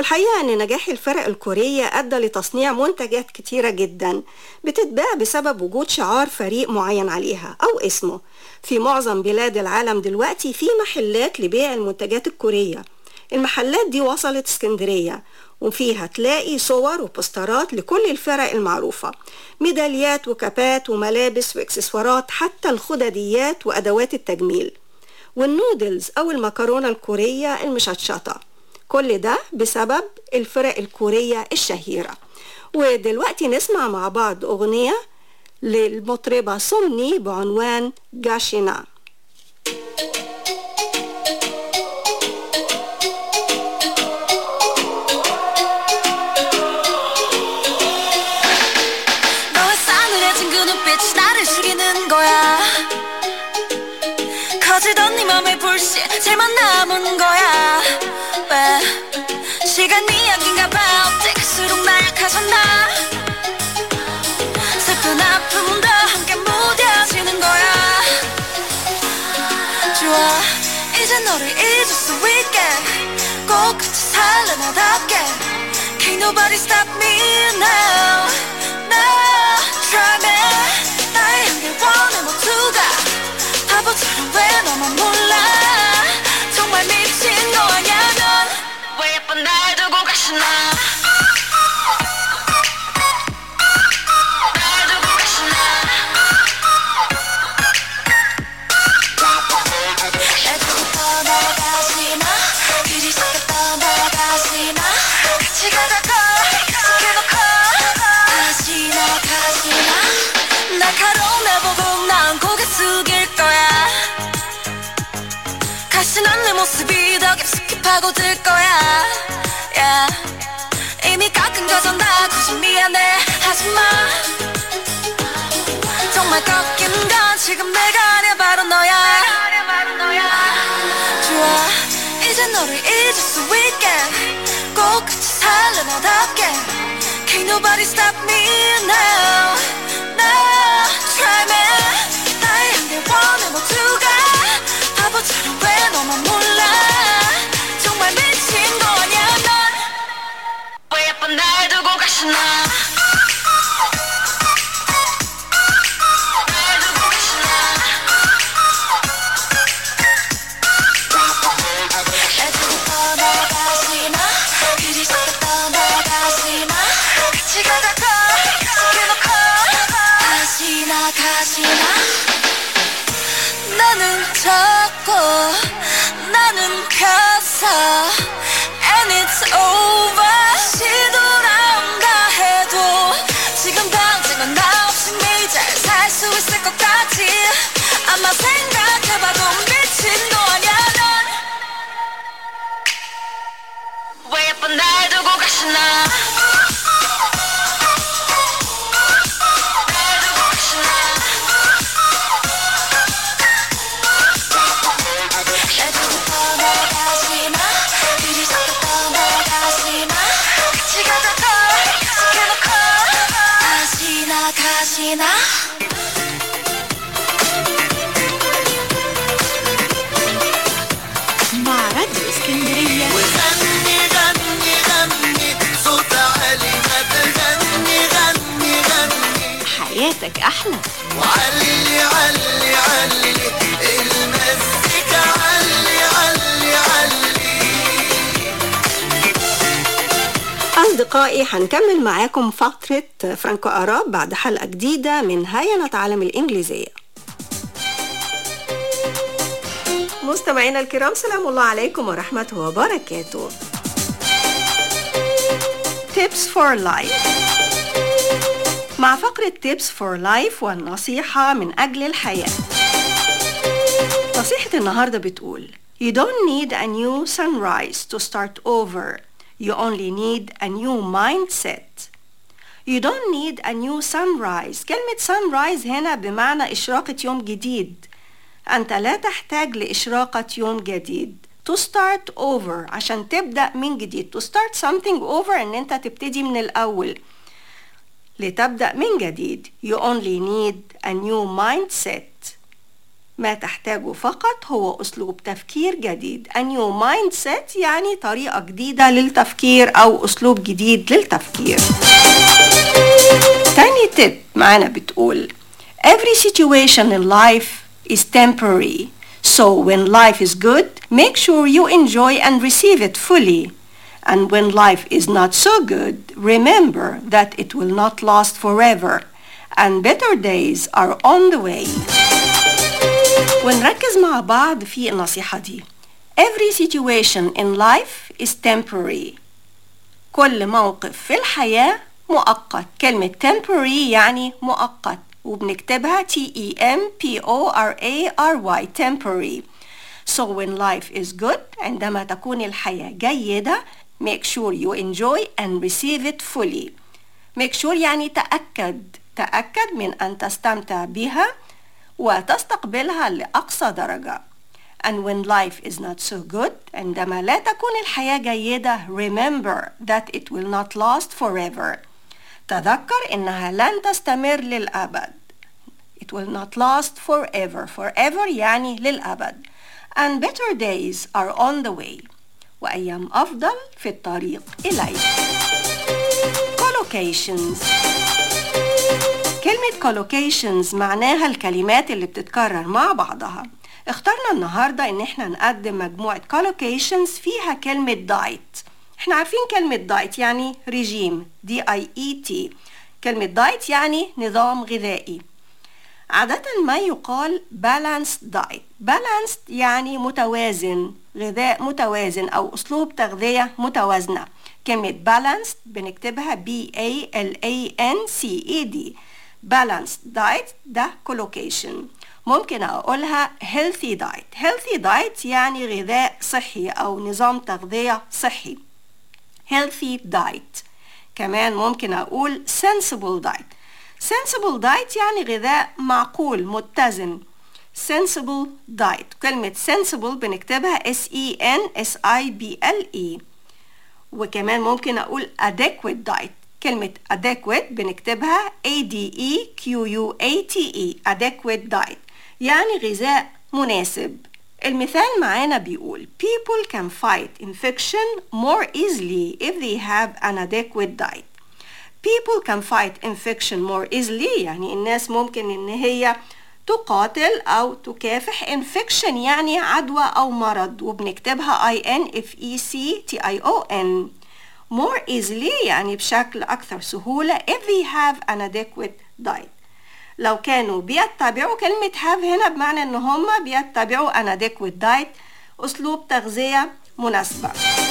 الحقيقة أن نجاح الفرق الكورية أدى لتصنيع منتجات كتيرة جدا بتتباع بسبب وجود شعار فريق معين عليها أو اسمه في معظم بلاد العالم دلوقتي في محلات لبيع المنتجات الكورية المحلات دي وصلت اسكندرية وفيها تلاقي صور وبوسترات لكل الفرق المعروفة ميداليات وكابات وملابس واكسسوارات حتى الخدديات وأدوات التجميل والنودلز أو المكرونة الكورية المشطشطة كل ده بسبب الفرق الكورية الشهيرة ودلوقتي نسمع مع بعض أغنية للمطربة سمني بعنوان جاشينا 커지던 네 맘의 불씨 제만 남은 거야 왜 시간이 약인가 봐 어째 갈수록 나약해졌나 슬픈 아픔도 함께 무뎌지는 거야 좋아 이제 너를 잊을 수 있게 꼭 같이 살래 나답게 Can't nobody stop me now now try me 나의 향기 원해 모두가 바보처럼 왜 너만 몰라 정말 미친 거 아냐 넌왜 예쁜 날 두고 가시나 날 두고 가시나 날 두고 떠나가시나 그리 쉽게 떠나가시나 같이 가자고 약속해놓고 가시나 가시나 날카로운 날 보고 난 고개 숙일 거야 가시난 내 모습이 더 깊숙이 파고들 거야 yeah. 이미 깎은 거잖아 굳이 미안해 하지마 정말 꺾인 건 지금 내가 아니야 바로 너야 좋아 이제 너를 잊을 수 있게 꼭 같이 살래 나답게 Can't nobody stop me now now try me 나의 향기 원해 모두가 바보처럼 왜 너만 몰라 정말 미친 거 아냐 넌왜 예쁜 날 두고 가시나 날 두고 가시나 날 두고 떠나가시나 그리 쉽게 떠나가시나 같이 가자고 약속해놓고 가시나 가시나 나는 적고 나는 펴서 And it's over 다시 돌아온다 해도 지금 당장은 나 없이 매일 잘살 수 있을 것 같지 아마 생각해봐도 미친 거 아냐 넌왜 예쁜 날 두고 가시나 날 두고 가시나 날 두고 떠나가시나 그리 쉽게 떠나가시나 같이 가자고 약속해놓고 가시나 가시나 مع راديو اسكندرية غني غني غني صوت عالي ما تغني غني غني حياتك أحلى وعلي علي علي المزيكا علي علي علي أصدقائي هنكمل معاكم فترة فرانكو أراب بعد حلقة جديدة من هيا نتعلم الإنجليزية مستمعينا الكرام سلام الله عليكم ورحمته وبركاته Tips for Life مع فقرة Tips for Life والنصيحة من أجل الحياة نصيحة النهاردة بتقول You don't need a new sunrise to start over You only need a new mindset You don't need a new sunrise كلمة sunrise هنا بمعنى إشراقة يوم جديد أنت لا تحتاج لإشراقة يوم جديد to start over عشان تبدأ من جديد to start something over إن أنت تبتدي من الأول لتبدأ من جديد you only need a new mindset ما تحتاجه فقط هو أسلوب تفكير جديد A new mindset يعني طريقة جديدة للتفكير أو أسلوب جديد للتفكير تاني تip معانا بتقول Every situation in life is temporary So when life is good, make sure you enjoy and receive it fully. And when life is not so good, remember that it will not last forever. And better days are on the way. ونركز مع بعض في النصيحة دي. Every situation in life is temporary. كل موقف في الحياة مؤقت. كلمة temporary يعني مؤقت. وبنكتبها T E M P O R A R Y temporary. So when life is good عندما تكون الحياة جيدة make sure you enjoy and receive it fully. make sure يعني تأكد تأكد من أن تستمتع بها وتستقبلها لأقصى درجة. And when life is not so good عندما لا تكون الحياة جيدة remember that it will not last forever. تذكر إنها لن تستمر للأبد. It will not last forever. Forever يعني للأبد. And better days are on the way. وأيام أفضل في الطريق إليك. Collocations كلمة collocations معناها الكلمات اللي بتتكرر مع بعضها. اخترنا النهاردة إن احنا نقدم مجموعة collocations فيها كلمة diet. احنا عارفين كلمة diet يعني رجيم D I E T كلمة diet يعني نظام غذائي عادة ما يقال balanced diet balanced يعني متوازن غذاء متوازن أو أسلوب تغذية متوازنة كلمة balanced بنكتبها B A L A N C E D balanced diet ده collocation ممكن أقولها healthy diet healthy diet يعني غذاء صحي أو نظام تغذية صحي healthy diet كمان ممكن أقول sensible diet sensible diet يعني غذاء معقول متزن sensible diet كلمة sensible بنكتبها S E N S I B L E وكمان ممكن أقول adequate diet كلمة adequate بنكتبها A D E Q U A T E adequate diet يعني غذاء مناسب المثال معانا بيقول people can fight infection more easily if they have an adequate diet people can fight infection more easily يعني الناس ممكن ان هي تقاتل او تكافح infection يعني عدوى او مرض وبنكتبها I N F E C T I O N more easily يعني بشكل اكثر سهولة if they have an adequate diet لو كانوا بيتبعوا كلمة have هنا بمعنى ان هم بيتبعوا an adequate diet اسلوب تغذية مناسبة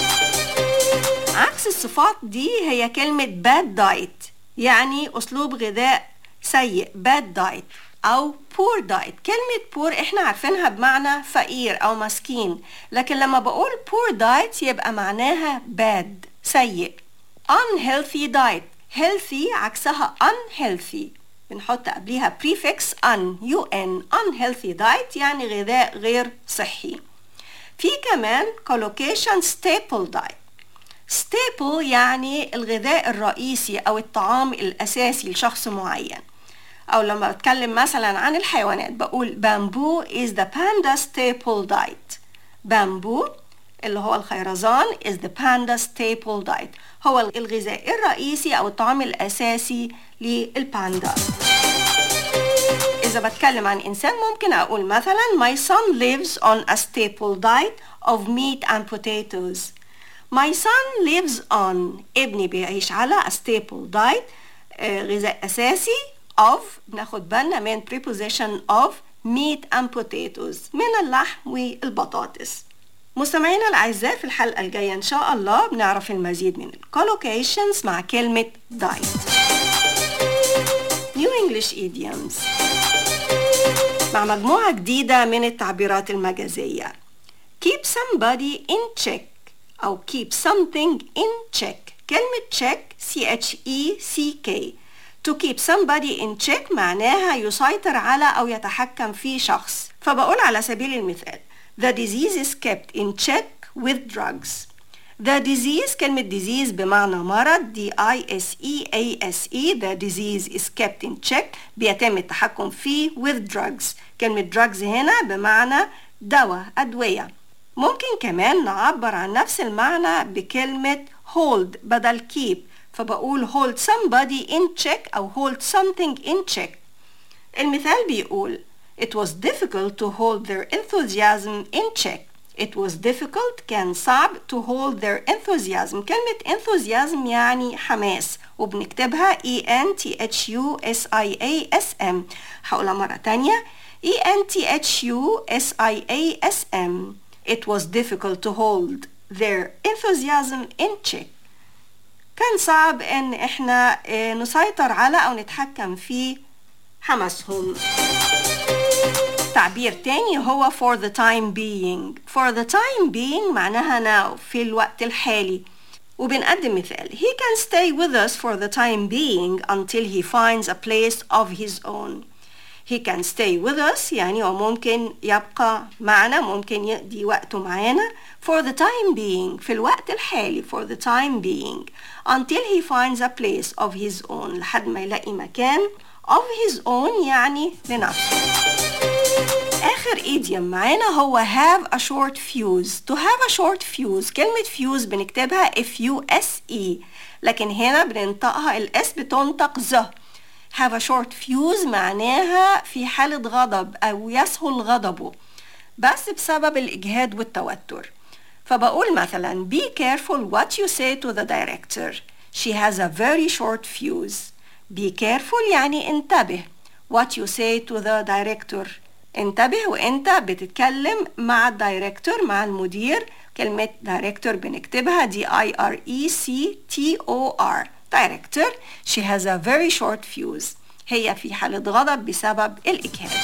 عكس الصفات دي هي كلمة bad diet يعني اسلوب غذاء سيء bad diet او poor diet كلمة poor احنا عارفينها بمعنى فقير او مسكين لكن لما بقول poor diet يبقى معناها bad سيء unhealthy diet healthy عكسها unhealthy بنحط قبليها prefix un un unhealthy diet يعني غذاء غير صحي في كمان collocation staple diet staple يعني الغذاء الرئيسي أو الطعام الأساسي لشخص معين أو لما بتكلم مثلا عن الحيوانات بقول bamboo is the panda staple diet bamboo اللي هو الخيرزان is the panda staple diet هو الغذاء الرئيسي أو الطعام الأساسي للباندا إذا بتكلم عن إنسان ممكن أقول مثلا My son lives on a staple diet of meat and potatoes My son lives on ابني بيعيش على a staple diet آه، غذاء أساسي of بناخد بالنا من preposition of meat and potatoes من اللحم والبطاطس مستمعينا الأعزاء في الحلقة الجاية إن شاء الله بنعرف المزيد من collocations مع كلمة diet New English Idioms مع مجموعة جديدة من التعبيرات المجازية keep somebody in check أو keep something in check كلمة check C H E C K to keep somebody in check معناها يسيطر على أو يتحكم في شخص فبقول على سبيل المثال The disease is kept in check with drugs The disease كلمة disease بمعنى مرض D I S E A S E The disease is kept in check بيتم التحكم فيه with drugs كلمة drugs هنا بمعنى دواء أدوية ممكن كمان نعبر عن نفس المعنى بكلمة hold بدل keep فبقول hold somebody in check أو hold something in check المثال بيقول It was difficult to hold their enthusiasm in check It was difficult كان صعب to hold their enthusiasm كلمة enthusiasm يعني حماس وبنكتبها E N T H U S I A S M هقولها مرة تانية E N T H U S I A S M It was difficult to hold their enthusiasm in check كان صعب ان احنا آه، نسيطر على او نتحكم في حماسهم تعبير تاني هو for the time being for the time being معناها now في الوقت الحالي وبنقدم مثال he can stay with us for the time being until he finds a place of his own he can stay with us يعني هو ممكن يبقى معنا ممكن يقضي وقته معانا for the time being في الوقت الحالي for the time being until he finds a place of his own لحد ما يلاقي مكان of his own يعني لنفسه آخر idiom معانا هو have a short fuse to have a short fuse كلمة fuse بنكتبها F U S E لكن هنا بننطقها الاس بتنطق ز have a short fuse معناها في حالة غضب أو يسهل غضبه بس بسبب الإجهاد والتوتر فبقول مثلا be careful what you say to the director she has a very short fuse be careful يعني انتبه what you say to the director انتبه وانت بتتكلم مع الدايركتور مع المدير كلمة دايركتور بنكتبها دي I R E C T O R director she has a very short fuse هي في حالة غضب بسبب الإجهاد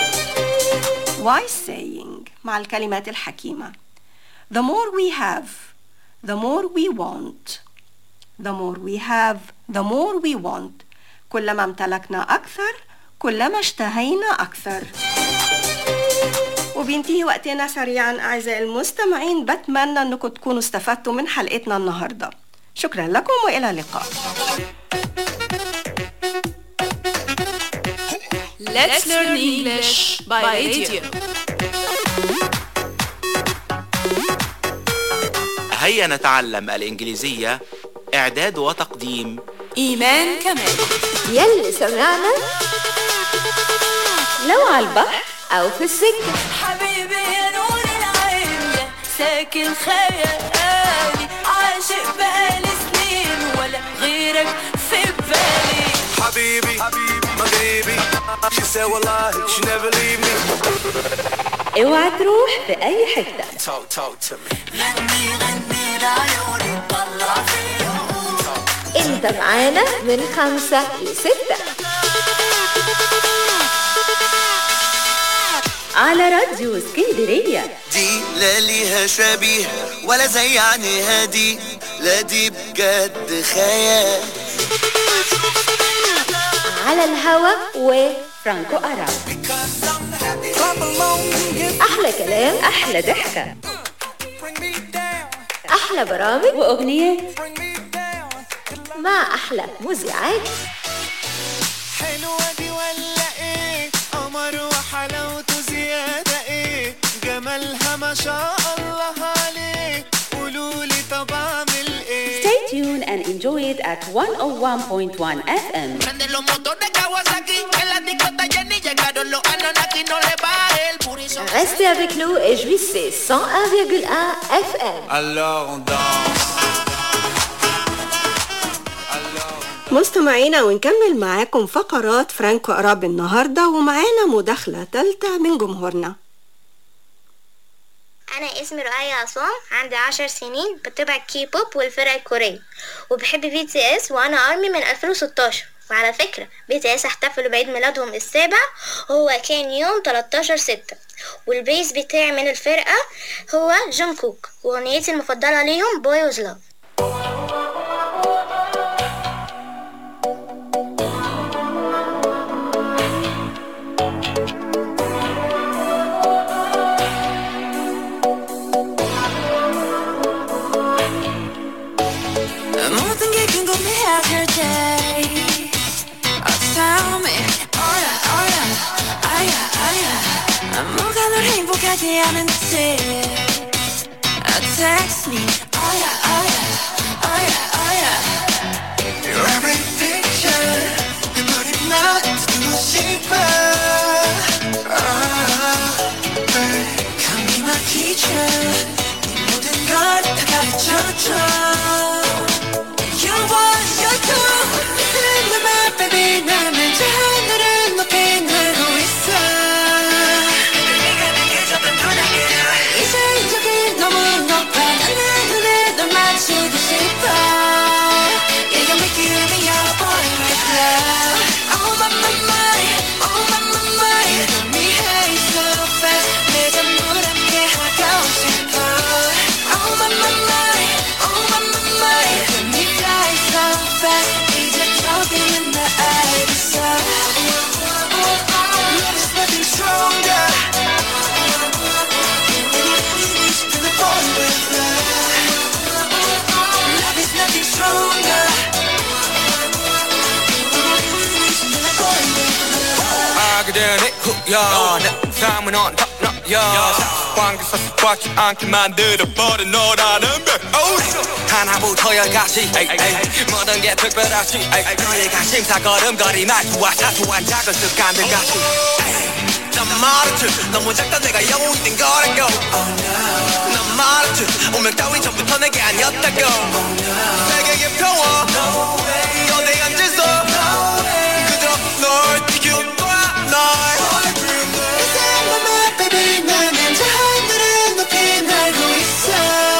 wise saying مع الكلمات الحكيمة the more we have the more we want the more we have the more we want كلما امتلكنا أكثر كلما اشتهينا أكثر وبينتهي وقتنا سريعا أعزائي المستمعين بتمنى أنكم تكونوا استفدتوا من حلقتنا النهاردة شكرا لكم وإلى اللقاء Let's learn English by radio. هيا نتعلم الإنجليزية إعداد وتقديم إيمان كمال يلي سمعنا لو على البحر أو في السكة حبيبي يا نور العين ده ساكن خيالي عاشق بقالي سنين ولا غيرك في بالي حبيبي مغربي She said والله she never leave me اوعى تروح في أي حتة Talk talk to me غني غني لعيوني طلع فيهم انت معانا من خمسة لستة على راديو اسكندرية دي لا ليها شبيه ولا زي عينيها دي لا دي بجد خيال على الهوا وفرانكو أراب أحلى كلام أحلى ضحكة أحلى برامج وأغنيات مع أحلى مذيعات حلوة دي ولا ايه قمر وحلاوته زيادة ايه جمالها ما شاء الله عليه قولولي طب اعمل ايه Stay tuned and enjoy it at 101.1 FM. Prende los motores Kawasaki, en la discota Jenny llegaron los Anunnaki, no le baje el purizo. Restez avec nous et jouissez 101,1 FM. Alors on danse مستمعينا ونكمل معاكم فقرات فرانكو أراب النهاردة ومعانا مداخلة تالتة من جمهورنا أنا اسمي رؤية عصام عندي عشر سنين بتابع الكي بوب والفرق الكورية وبحب بي تي اس وأنا أرمي من 2016 وعلى فكرة بي تي اس احتفلوا بعيد ميلادهم السابع وهو كان يوم 13 ستة والبيس بتاعي من الفرقة هو جون كوك وأغنيتي المفضلة ليهم بوي وز لاف out your day. Oh, tell me, oh yeah, oh yeah, oh yeah, oh yeah. 뭐가 널 행복하게 하는지. Oh, text me, oh yeah, oh yeah, oh yeah, oh yeah. Your every picture 내 머리나 듣고 싶어 아, babe. Come be my teacher. 네 모든 걸다 가르쳐줘. You want, you do. Sing with my baby. 나는 저 하늘을 높이 날고 있어. 네가 내게 줬던 분위기를 이제 저기 너무 높아. 난 눈에 널 맞추고 싶어. Yeah, you make you be your boy right now. Oh my my my, oh my my my. You got me high so fast. 내 전부를 함께 하고 싶어. Oh my my my, oh my my my. You got me fly so fast. 이제 저기는 나 알겠어. Love is nothing stronger Been a boy with love Love is nothing stronger. Been a boy with love 아 그대는 내 후야 내 삶은 넌 탑너야 관계사 꽉지 않게 만들어버린 너라는 백 하나부터 열까지 에이, 에이. 모든 게 특별하지 에이, 너의 관심사 걸음걸이 말투와 사소한 작은 습관들 같이 에이. 난 말했지 너무 작다 내가 영웅이 된 거라고 난 말했지 운명 따위 전부터 내게 아니었다고 세계의 평화 너내 앉아서 그저 널 지켜봐 널 my baby. 나는 저 하늘을 높이 날고 있어.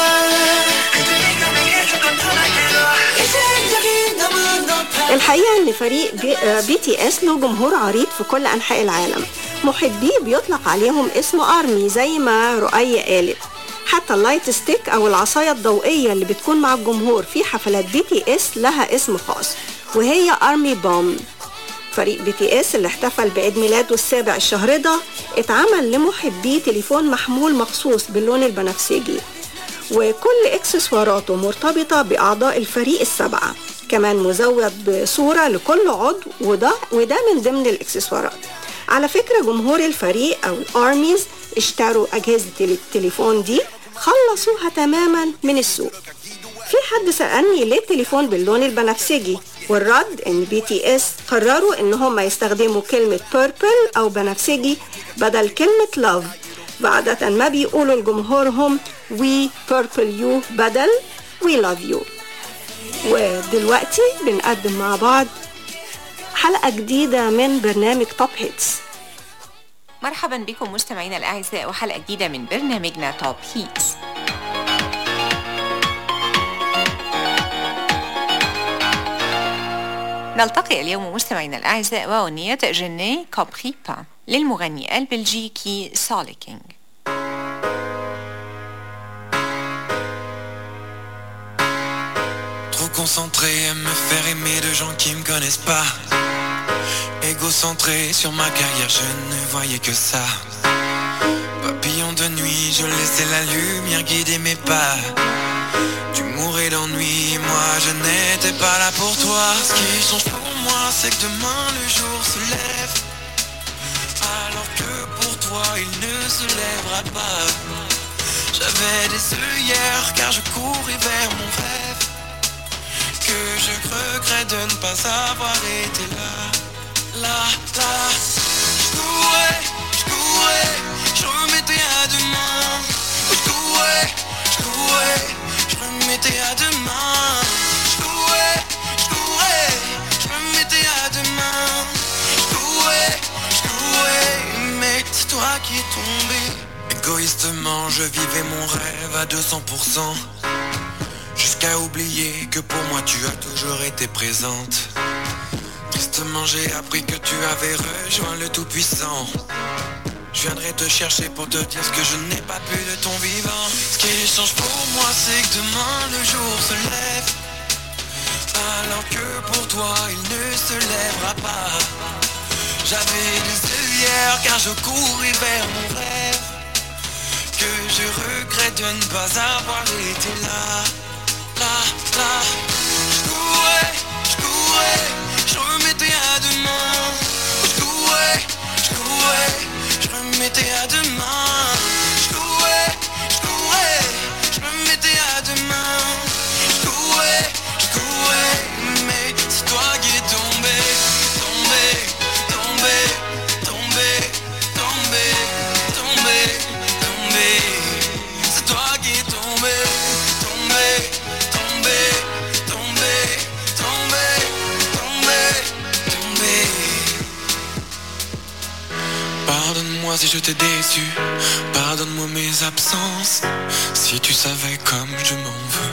이제 저기 너무 높아. الحقيقة إن فريق بي, آه، بي تي اس له جمهور عريض في كل أنحاء العالم محبيه بيطلق عليهم اسم أرمي زي ما رؤية قالت حتى اللايت ستيك أو العصاية الضوئية اللي بتكون مع الجمهور في حفلات بي تي اس لها اسم خاص وهي أرمي بوم فريق بي تي اس اللي احتفل بعيد ميلاده السابع الشهر ده اتعمل لمحبيه تليفون محمول مخصوص باللون البنفسجي وكل اكسسواراته مرتبطة بأعضاء الفريق السبعة كمان مزود بصورة لكل عضو وده وده من ضمن الاكسسوارات على فكرة جمهور الفريق أو الأرميز اشتروا أجهزة التليفون دي خلصوها تماما من السوق في حد سألني ليه التليفون باللون البنفسجي والرد ان بي تي اس قرروا ان هم يستخدموا كلمة purple او بنفسجي بدل كلمة love وعادة ما بيقولوا لجمهورهم we purple you بدل we love you ودلوقتي بنقدم مع بعض حلقة جديدة من برنامج توب هيتس مرحبا بكم مستمعينا الأعزاء وحلقة جديدة من برنامجنا توب هيتس نلتقي اليوم مستمعينا الأعزاء وأغنية جني كوبري با للمغني البلجيكي سولي كينج Trop concentré à me faire aimer de gens qui me connaissent pas. Égocentré sur ma carrière, je ne voyais que ça. Papillon de nuit, je laissais la lumière guider mes pas. Tu mourais d'ennui, moi je n'étais pas là pour toi. Ce qui change pour moi, c'est que demain le jour se lève. Alors que pour toi, il ne se lèvera pas. J'avais des œillères car je courais vers mon rêve. Que je regrette de ne pas avoir été là. Là, là. Je courais, je courais, je remettais à demain. Je courais, je courais, je remettais à demain. Je courais, je courais, je remettais à demain. Je courais, je courais, mais c'est toi qui es tombé. Égoïstement, je vivais mon rêve à 200%. Jusqu'à oublier que pour moi tu as toujours été présente. Tristement, j'ai appris que tu avais rejoint le Tout-Puissant. Je viendrai te chercher pour te dire ce que je n'ai pas pu de ton vivant. Ce qui change pour moi, c'est que demain le jour se lève. Alors que pour toi, il ne se lèvera pas. J'avais des œillères car je courais vers mon rêve. Que je regrette de ne pas avoir été là. Là, là. Je courais, Pardonne-moi si je t'ai déçu, pardonne-moi mes absences. Si tu savais comme je m'en veux.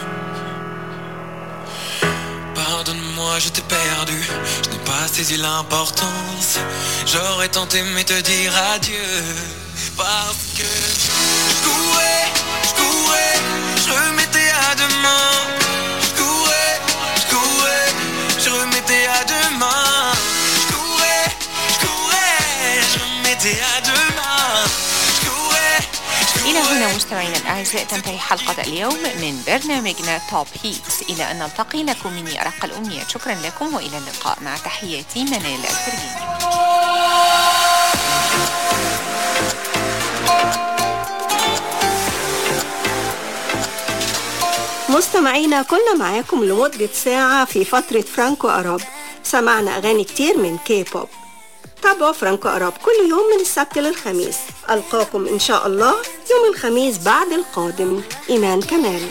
Pardonne-moi, je t'ai perdu, je n'ai pas saisi l'importance. J'aurais tenté mais te dire adieu. Parce que je courais, je courais, je remettais à demain. Je courais, je courais, je remettais à demain. Je courais, je courais, je remettais à demain. Je courais, je إلى هنا مستمعينا الأعزاء تنتهي حلقة اليوم من برنامجنا توب هيتس إلى أن نلتقي لكم مني أرق الأمنيات شكرا لكم وإلى اللقاء مع تحياتي منال الفرجيني مستمعينا كنا معاكم لمدة ساعة في فترة فرانكو أراب سمعنا أغاني كتير من كي بوب تابعوا فرانكو أراب كل يوم من السبت للخميس ألقاكم إن شاء الله يوم الخميس بعد القادم إيمان كمال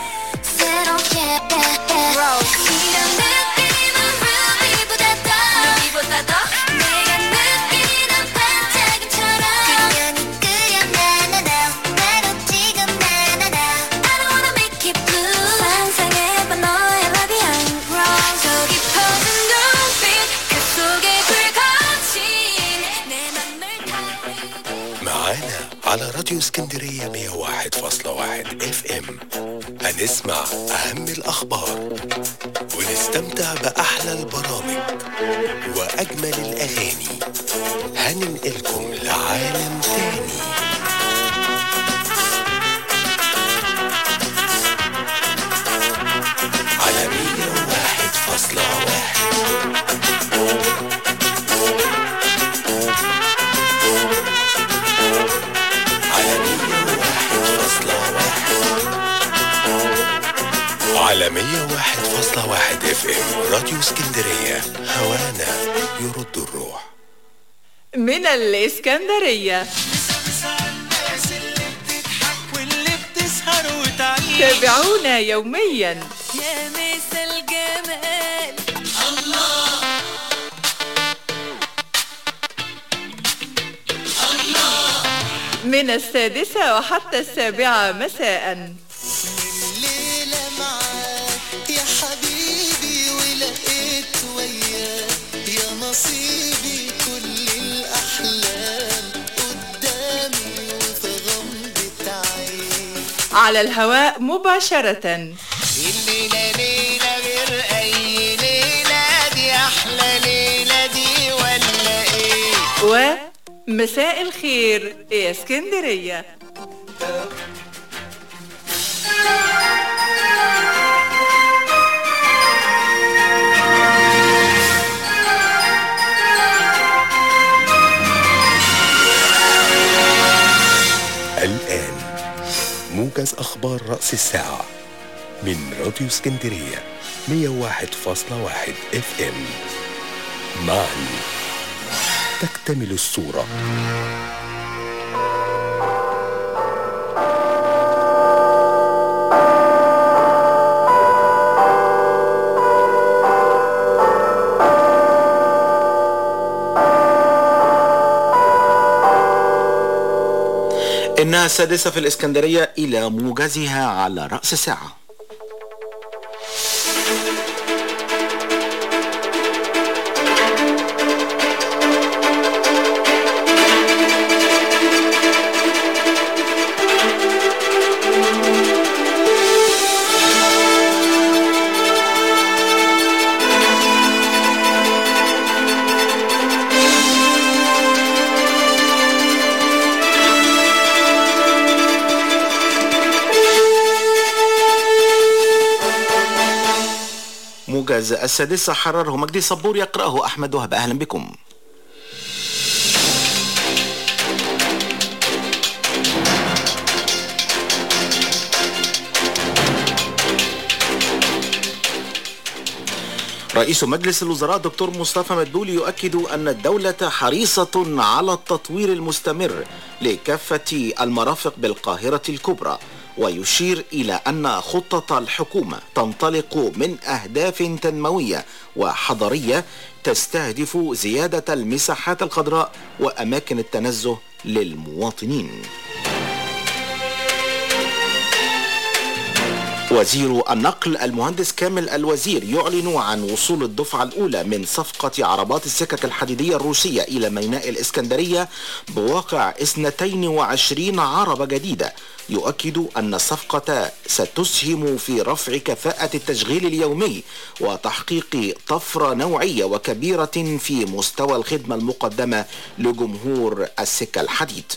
معانا على راديو اسكندرية 101.1 اف ام هنسمع أهم الأخبار ونستمتع بأحلى البرامج وأجمل الأغاني هننقلكم لعالم تاني على 101.1 على 101.1 اف ام راديو اسكندرية هوانا يرد الروح من الإسكندرية واللي بتسهر وتعيش تابعونا يوميا يا مس الجمال الله من السادسة وحتى السابعة مساء ليلة معاك يا حبيبي ولقيت وياك يا نصيبي كل الأحلام قدامي وفي غمضة عين على الهواء مباشرة الليلة ليلة غير أي ليلة دي أحلى ليلة دي ولا إيه ومساء الخير يا اسكندرية الآن موجز أخبار رأس الساعة من راديو اسكندرية 101.1 اف ام معا تكتمل الصورة إنها السادسة في الإسكندرية إلى موجزها على رأس الساعة موجز السادسة حرره مجدي صبور يقرأه أحمد وهب أهلا بكم رئيس مجلس الوزراء دكتور مصطفى مدبولي يؤكد أن الدولة حريصة على التطوير المستمر لكافة المرافق بالقاهرة الكبرى ويشير إلى أن خطة الحكومة تنطلق من أهداف تنموية وحضرية تستهدف زيادة المساحات الخضراء وأماكن التنزه للمواطنين وزير النقل المهندس كامل الوزير يعلن عن وصول الدفعة الأولى من صفقة عربات السكك الحديدية الروسية إلى ميناء الإسكندرية بواقع 22 عربة جديدة يؤكد أن الصفقة ستسهم في رفع كفاءة التشغيل اليومي وتحقيق طفرة نوعية وكبيرة في مستوى الخدمة المقدمة لجمهور السكة الحديد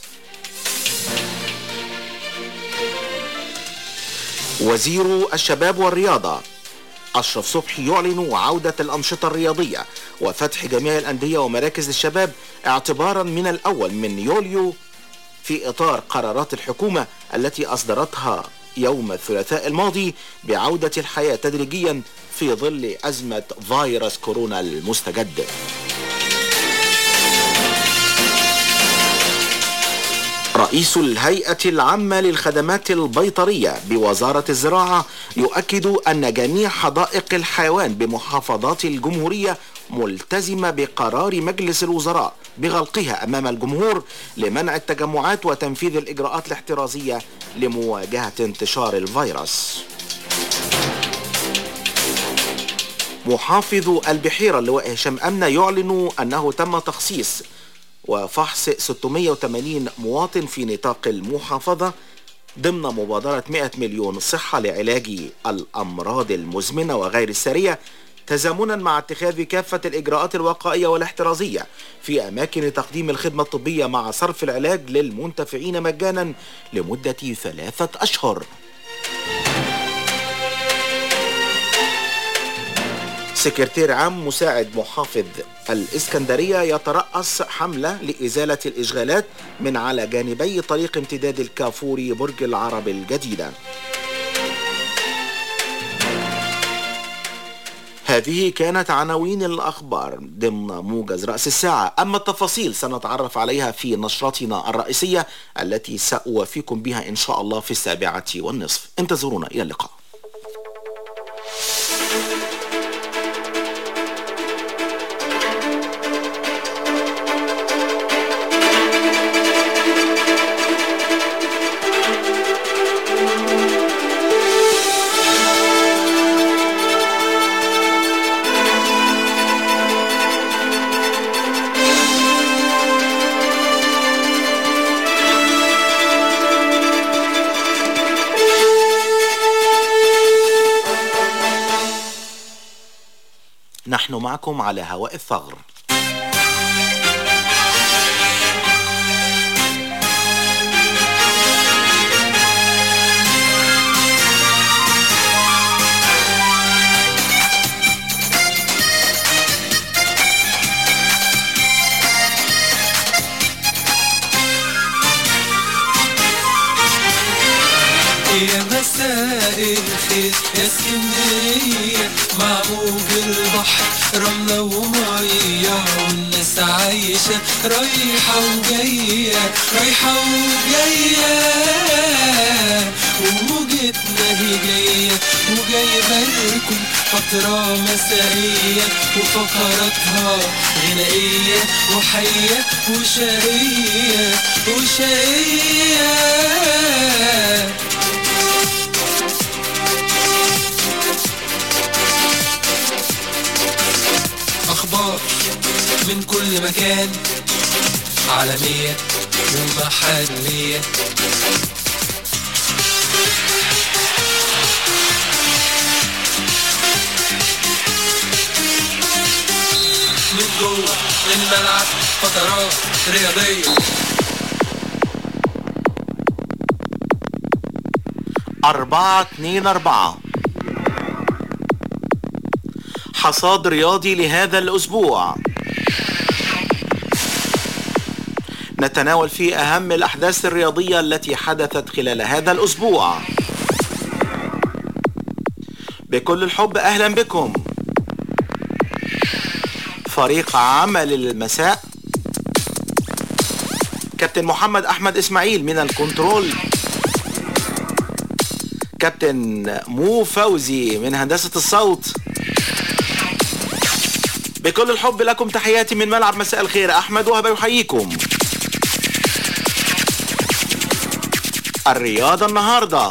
وزير الشباب والرياضة أشرف صبحي يعلن عودة الأنشطة الرياضية وفتح جميع الأندية ومراكز الشباب اعتبارا من الأول من يوليو في إطار قرارات الحكومة التي أصدرتها يوم الثلاثاء الماضي بعودة الحياة تدريجيا في ظل أزمة فيروس كورونا المستجد رئيس الهيئة العامة للخدمات البيطرية بوزارة الزراعة يؤكد أن جميع حدائق الحيوان بمحافظات الجمهورية ملتزمة بقرار مجلس الوزراء بغلقها أمام الجمهور لمنع التجمعات وتنفيذ الإجراءات الاحترازية لمواجهة انتشار الفيروس محافظ البحيرة اللواء هشام أمنة يعلن أنه تم تخصيص وفحص 680 مواطن في نطاق المحافظة ضمن مبادرة 100 مليون صحة لعلاج الأمراض المزمنة وغير السارية تزامنا مع اتخاذ كافة الإجراءات الوقائية والاحترازية في أماكن تقديم الخدمة الطبية مع صرف العلاج للمنتفعين مجانا لمدة ثلاثة أشهر سكرتير عام مساعد محافظ الإسكندرية يترأس حملة لإزالة الإشغالات من على جانبي طريق امتداد الكافوري برج العرب الجديدة هذه كانت عناوين الأخبار ضمن موجز رأس الساعة أما التفاصيل سنتعرف عليها في نشرتنا الرئيسية التي سأوافيكم بها إن شاء الله في السابعة والنصف انتظرونا إلى اللقاء نحن معكم على هواء الثغر يا مساء الخير يا اسكندرية مع موج البحر رملة ومية والناس عايشة رايحة وجاية رايحة وجاية وموجتنا هي جاية وجايبة لكم فترة مسائية وفقراتها غنائية وحية وشقية وشقية أخبار من كل مكان عالمية ومحلية من جوه الملعب فترات رياضية أربعة اتنين أربعة حصاد رياضي لهذا الأسبوع نتناول فيه أهم الأحداث الرياضية التي حدثت خلال هذا الأسبوع بكل الحب أهلا بكم فريق عمل المساء كابتن محمد أحمد إسماعيل من الكنترول كابتن مو فوزي من هندسة الصوت بكل الحب لكم تحياتي من ملعب مساء الخير أحمد وهبة يحييكم الرياضة النهاردة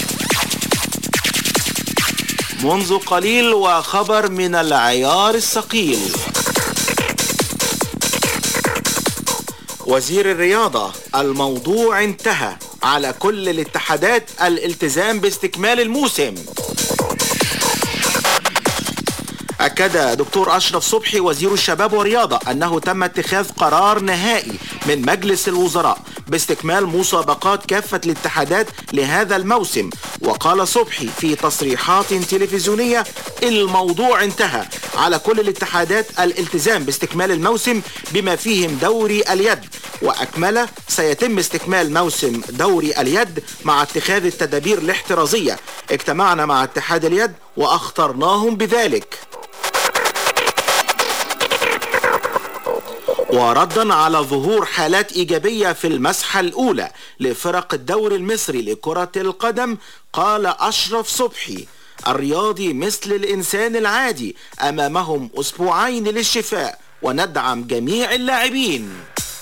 منذ قليل وخبر من العيار الثقيل وزير الرياضة الموضوع انتهى على كل الاتحادات الالتزام باستكمال الموسم أكد دكتور أشرف صبحي وزير الشباب والرياضة أنه تم اتخاذ قرار نهائي من مجلس الوزراء باستكمال مسابقات كافة الاتحادات لهذا الموسم وقال صبحي في تصريحات تلفزيونية الموضوع انتهى على كل الاتحادات الالتزام باستكمال الموسم بما فيهم دوري اليد وأكمل سيتم استكمال موسم دوري اليد مع اتخاذ التدابير الاحترازية اجتمعنا مع اتحاد اليد وأخطرناهم بذلك وردا على ظهور حالات إيجابية في المسحة الأولى لفرق الدوري المصري لكرة القدم قال أشرف صبحي الرياضي مثل الإنسان العادي أمامهم أسبوعين للشفاء وندعم جميع اللاعبين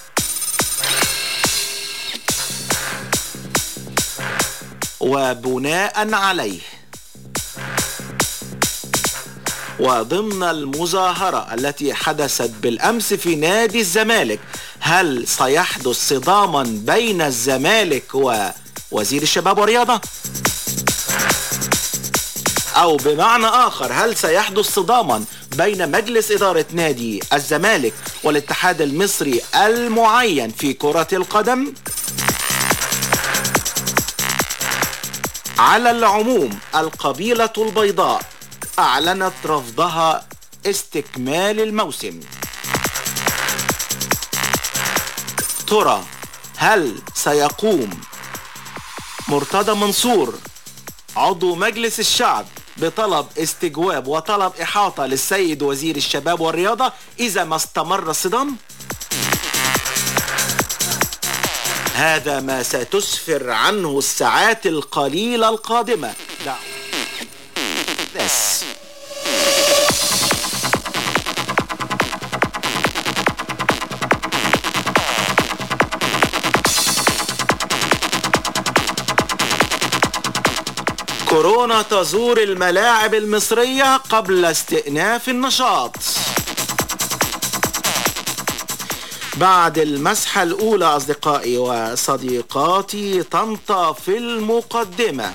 وبناء عليه وضمن المظاهرة التي حدثت بالأمس في نادي الزمالك هل سيحدث صداما بين الزمالك ووزير الشباب والرياضة؟ أو بمعنى آخر هل سيحدث صداما بين مجلس إدارة نادي الزمالك والاتحاد المصري المعين في كرة القدم؟ على العموم القبيلة البيضاء أعلنت رفضها استكمال الموسم ترى هل سيقوم مرتضى منصور عضو مجلس الشعب بطلب استجواب وطلب إحاطة للسيد وزير الشباب والرياضة إذا ما استمر الصدام؟ هذا ما ستسفر عنه الساعات القليلة القادمة دعوة this. كورونا تزور الملاعب المصرية قبل استئناف النشاط بعد المسحة الأولى أصدقائي وصديقاتي طنطا في المقدمة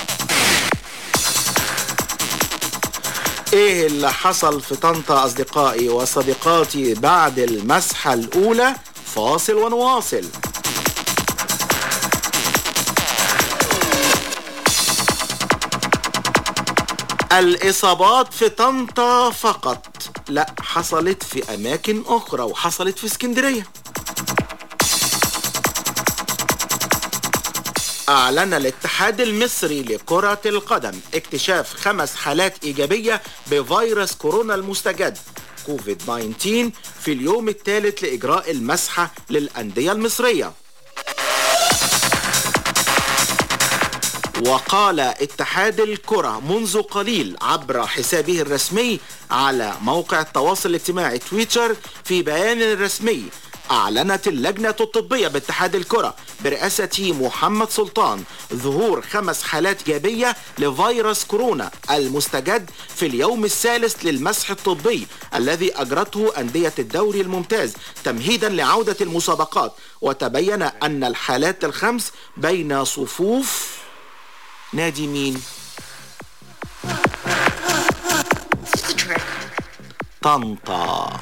ايه اللي حصل في طنطا اصدقائي وصديقاتي بعد المسحة الاولى فاصل ونواصل الاصابات في طنطا فقط لا حصلت في اماكن اخرى وحصلت في اسكندريه أعلن الاتحاد المصري لكرة القدم اكتشاف خمس حالات إيجابية بفيروس كورونا المستجد كوفيد 19 في اليوم الثالث لإجراء المسحة للأندية المصرية وقال اتحاد الكرة منذ قليل عبر حسابه الرسمي على موقع التواصل الاجتماعي تويتر في بيان رسمي أعلنت اللجنة الطبية باتحاد الكرة برئاسة محمد سلطان ظهور خمس حالات إيجابية لفيروس كورونا المستجد في اليوم الثالث للمسح الطبي الذي أجرته أندية الدوري الممتاز تمهيدا لعودة المسابقات وتبين أن الحالات الخمس بين صفوف نادي مين؟ طنطا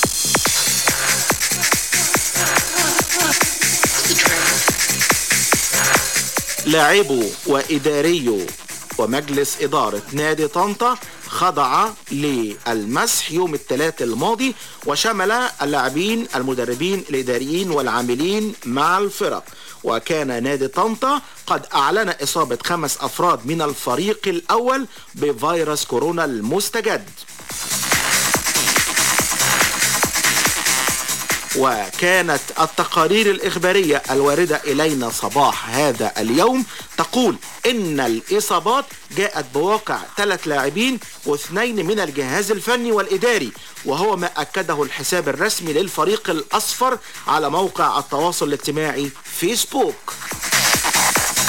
لاعبو وإداريو ومجلس إدارة نادي طنطا خضع للمسح يوم الثلاث الماضي وشمل اللاعبين المدربين الإداريين والعاملين مع الفرق وكان نادي طنطا قد أعلن إصابة خمس أفراد من الفريق الأول بفيروس كورونا المستجد وكانت التقارير الإخبارية الواردة إلينا صباح هذا اليوم تقول إن الإصابات جاءت بواقع ثلاث لاعبين واثنين من الجهاز الفني والإداري وهو ما أكده الحساب الرسمي للفريق الأصفر على موقع التواصل الاجتماعي فيسبوك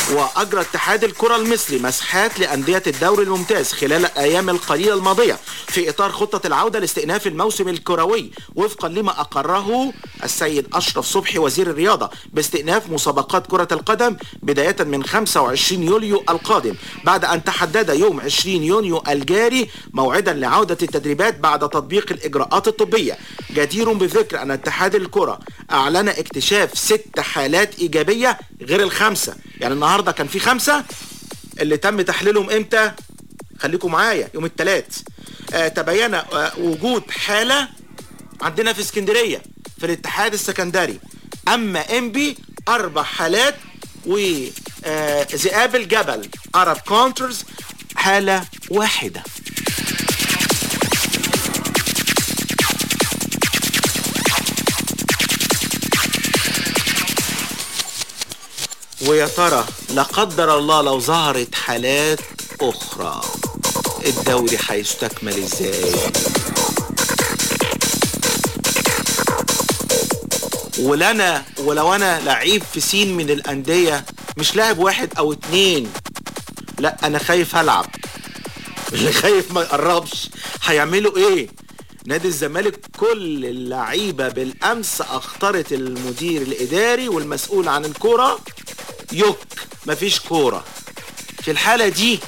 وأجرى اتحاد الكرة المصري مسحات لأندية الدوري الممتاز خلال الأيام القليلة الماضية في إطار خطة العودة لاستئناف الموسم الكروي وفقا لما أقره السيد أشرف صبحي وزير الرياضة باستئناف مسابقات كرة القدم بداية من 25 يوليو القادم بعد أن تحدد يوم 20 يونيو الجاري موعدا لعودة التدريبات بعد تطبيق الإجراءات الطبية جدير بالذكر أن اتحاد الكرة أعلن اكتشاف ست حالات إيجابية غير الخمسة يعني النهاردة كان في خمسة اللي تم تحليلهم امتى خليكم معايا يوم الثلاث آه تبين آه وجود حالة عندنا في اسكندرية في الاتحاد السكندري اما انبي اربع حالات وذئاب الجبل ارب كونترز حالة واحدة ويا ترى لا قدر الله لو ظهرت حالات اخرى الدوري هيستكمل ازاي ولنا ولو انا لعيب في سين من الانديه مش لاعب واحد او اتنين لا انا خايف العب اللي خايف ما يقربش هيعملوا ايه نادي الزمالك كل اللعيبه بالامس اختارت المدير الاداري والمسؤول عن الكوره يك مفيش كوره في الحاله دي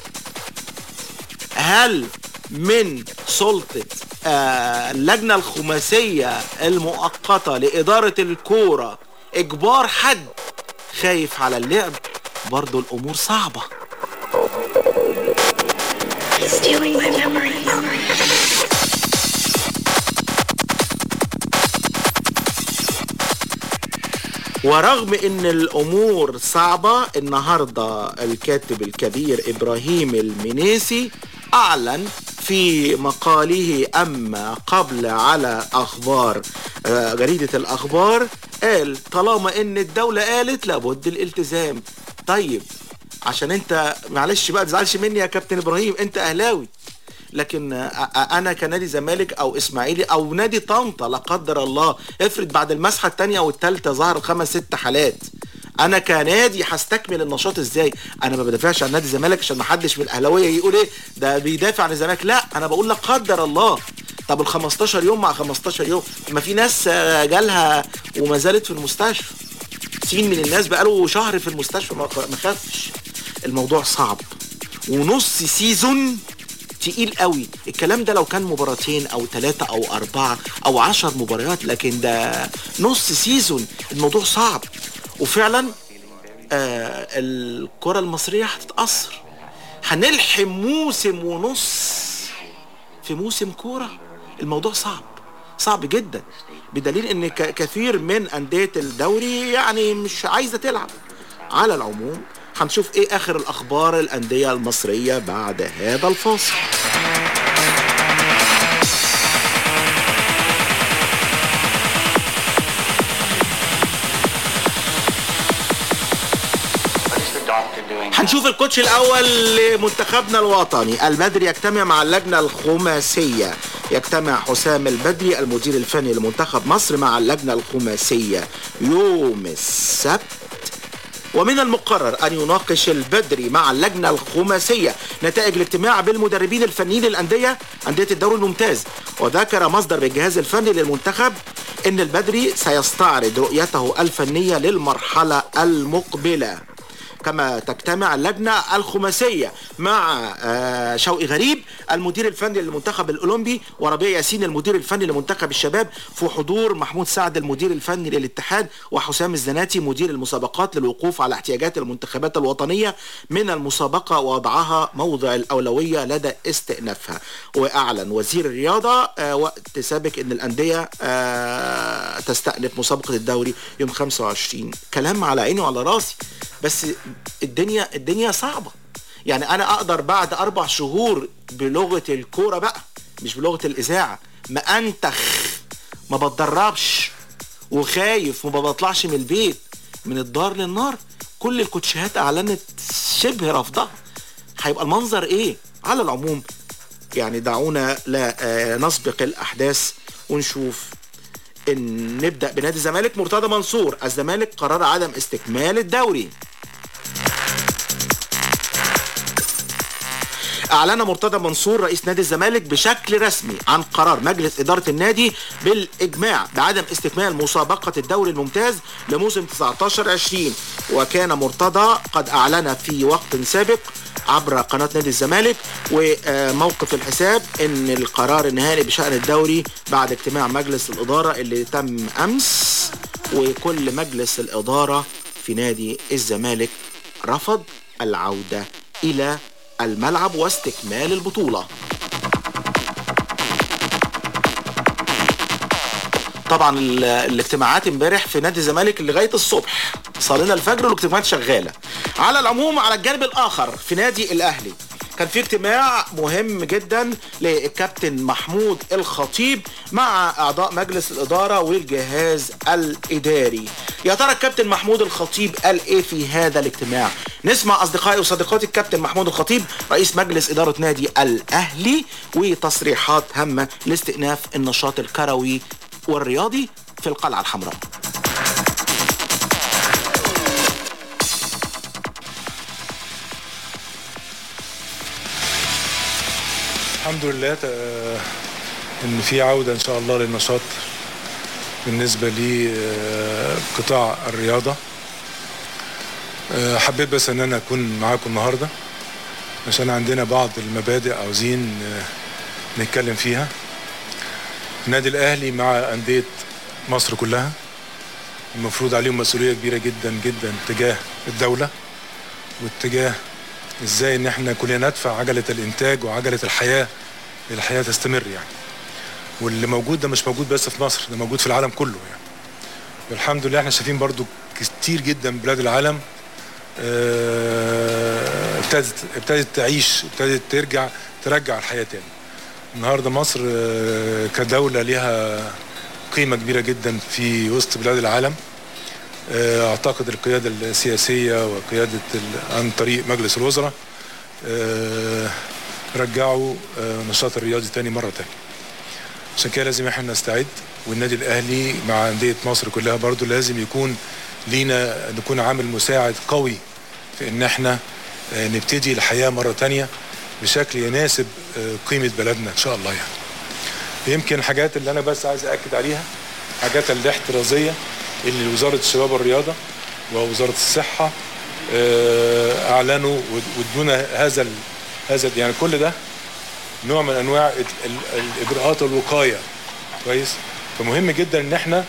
هل من سلطه آه، اللجنه الخماسيه المؤقته لاداره الكوره اجبار حد خايف على اللعب برضو الامور صعبه Stealing my memory. ورغم ان الامور صعبة النهاردة الكاتب الكبير ابراهيم المنيسي اعلن في مقاله اما قبل على اخبار آه، جريدة الاخبار قال طالما ان الدولة قالت لابد الالتزام طيب عشان انت معلش بقى تزعلش مني يا كابتن ابراهيم انت اهلاوي لكن آه، آه، انا كنادي زمالك او اسماعيلي او نادي طنطا لا قدر الله افرض بعد المسحه الثانيه والثالثه ظهر خمس ست حالات انا كنادي هستكمل النشاط ازاي انا ما بدافعش عن نادي الزمالك عشان ما حدش من الاهلاويه يقول ايه ده بيدافع عن الزمالك لا انا بقول لا قدر الله طب ال 15 يوم مع 15 يوم ما في ناس آه، جالها وما زالت في المستشفى سين من الناس بقاله شهر في المستشفى ما ما خفش الموضوع صعب ونص سيزون تقيل قوي الكلام ده لو كان مباراتين او ثلاثة او اربعة او عشر مباريات لكن ده نص سيزون الموضوع صعب وفعلا آه الكرة المصرية هتتأثر هنلحم موسم ونص في موسم كورة الموضوع صعب صعب جدا بدليل ان ك- كثير من اندية الدوري يعني مش عايزة تلعب على العموم هنشوف ايه اخر الاخبار الاندية المصرية بعد هذا الفاصل هنشوف الكوتش الاول لمنتخبنا الوطني البدري يجتمع مع اللجنه الخماسيه يجتمع حسام البدري المدير الفني لمنتخب مصر مع اللجنه الخماسيه يوم السبت ومن المقرر أن يناقش البدري مع اللجنة الخماسية نتائج الاجتماع بالمدربين الفنيين للأندية أندية الدوري الممتاز وذكر مصدر بالجهاز الفني للمنتخب أن البدري سيستعرض رؤيته الفنية للمرحلة المقبلة كما تجتمع اللجنة الخماسية مع آه، شوقي غريب المدير الفني للمنتخب الأولمبي وربيع ياسين المدير الفني لمنتخب الشباب في حضور محمود سعد المدير الفني للاتحاد وحسام الزناتي مدير المسابقات للوقوف على احتياجات المنتخبات الوطنية من المسابقة ووضعها موضع الأولوية لدى استئنافها وأعلن وزير الرياضة آه، وقت سابق أن الأندية آه، تستأنف مسابقة الدوري يوم 25 كلام على عيني وعلى راسي بس الدنيا الدنيا صعبة يعني انا اقدر بعد اربع شهور بلغة الكورة بقى مش بلغة الاذاعة ما انتخ ما بتدربش وخايف وما بطلعش من البيت من الدار للنار كل الكوتشيهات اعلنت شبه رفضها هيبقى المنظر ايه على العموم يعني دعونا لا آه، نسبق الاحداث ونشوف ان نبدا بنادي الزمالك مرتضى منصور الزمالك قرر عدم استكمال الدوري أعلن مرتضى منصور رئيس نادي الزمالك بشكل رسمي عن قرار مجلس إدارة النادي بالإجماع بعدم استكمال مسابقة الدوري الممتاز لموسم 19-20 وكان مرتضى قد أعلن في وقت سابق عبر قناة نادي الزمالك وموقف الحساب ان القرار النهائي بشأن الدوري بعد اجتماع مجلس الإدارة اللي تم أمس وكل مجلس الإدارة في نادي الزمالك رفض العودة إلى الملعب واستكمال البطولة طبعا ال- الاجتماعات امبارح في نادي الزمالك لغايه الصبح صلينا الفجر والاجتماعات شغاله على العموم على الجانب الاخر في نادي الاهلي كان في اجتماع مهم جدا للكابتن محمود الخطيب مع اعضاء مجلس الاداره والجهاز الاداري يا ترى الكابتن محمود الخطيب قال ايه في هذا الاجتماع نسمع اصدقائي وصديقاتي الكابتن محمود الخطيب رئيس مجلس اداره نادي الاهلي وتصريحات هامه لاستئناف النشاط الكروي والرياضي في القلعه الحمراء الحمد لله آه، ان في عوده ان شاء الله للنشاط بالنسبه لقطاع الرياضه آه، حبيت بس ان انا اكون معاكم النهارده عشان عندنا بعض المبادئ عاوزين آه، نتكلم فيها النادي الاهلي مع انديه مصر كلها المفروض عليهم مسؤوليه كبيره جدا جدا تجاه الدوله واتجاه ازاي ان احنا كلنا ندفع عجله الانتاج وعجله الحياه الحياه تستمر يعني واللي موجود ده مش موجود بس في مصر ده موجود في العالم كله يعني والحمد لله احنا شايفين برضو كتير جدا من بلاد العالم آه، ابتدت ابتدت تعيش ابتدت ترجع ترجع الحياه تاني النهارده مصر آه، كدوله ليها قيمه كبيره جدا في وسط بلاد العالم آه، اعتقد القياده السياسيه وقياده ال- عن طريق مجلس الوزراء آه، رجعوا آه، النشاط الرياضي تاني مره تانية عشان كده لازم احنا نستعد والنادي الاهلي مع انديه مصر كلها برضو لازم يكون لينا نكون عامل مساعد قوي في ان احنا آه، نبتدي الحياه مره تانية بشكل يناسب آه، قيمه بلدنا ان شاء الله يعني يمكن الحاجات اللي انا بس عايز اكد عليها حاجات الاحترازيه اللي وزاره الشباب والرياضه ووزاره الصحه آه، اعلنوا وادونا هذا ال- هذا يعني كل ده نوع من انواع ال- ال- الاجراءات الوقايه كويس فمهم جدا ان احنا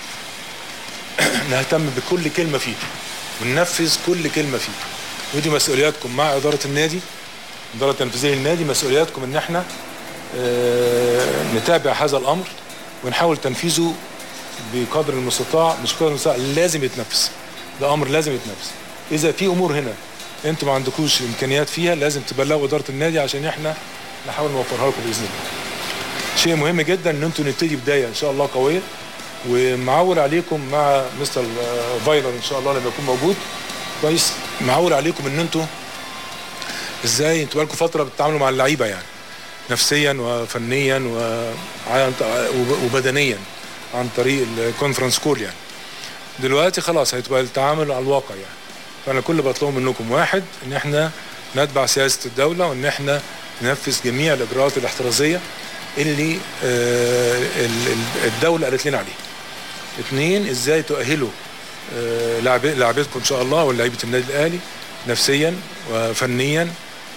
نهتم بكل كلمه فيه وننفذ كل كلمه فيه ودي مسؤولياتكم مع اداره النادي الاداره التنفيذيه للنادي مسؤولياتكم ان احنا آه، نتابع هذا الامر ونحاول تنفيذه بقدر المستطاع مش بقدر المستطاع لازم يتنفذ ده امر لازم يتنفذ اذا في امور هنا انتوا ما عندكوش امكانيات فيها لازم تبلغوا اداره النادي عشان احنا نحاول نوفرها لكم باذن الله شيء مهم جدا ان انتوا نبتدي بدايه ان شاء الله قويه ومعول عليكم مع مستر آه، فايلر ان شاء الله لما يكون موجود كويس معول عليكم ان انتوا ازاي انتوا بقالكم فتره بتتعاملوا مع اللعيبه يعني نفسيا وفنيا وعن- وبدنيا عن طريق الكونفرنس كول يعني دلوقتي خلاص هيتبقى التعامل على الواقع يعني فانا كل اللي بطلبه منكم واحد ان احنا نتبع سياسه الدوله وان احنا ننفذ جميع الاجراءات الاحترازيه اللي آه، ال- ال- الدوله قالت لنا عليها اثنين ازاي تؤهلوا آه، لاعبي- لاعبتكم ان شاء الله ولاعيبه النادي الاهلي نفسيا وفنيا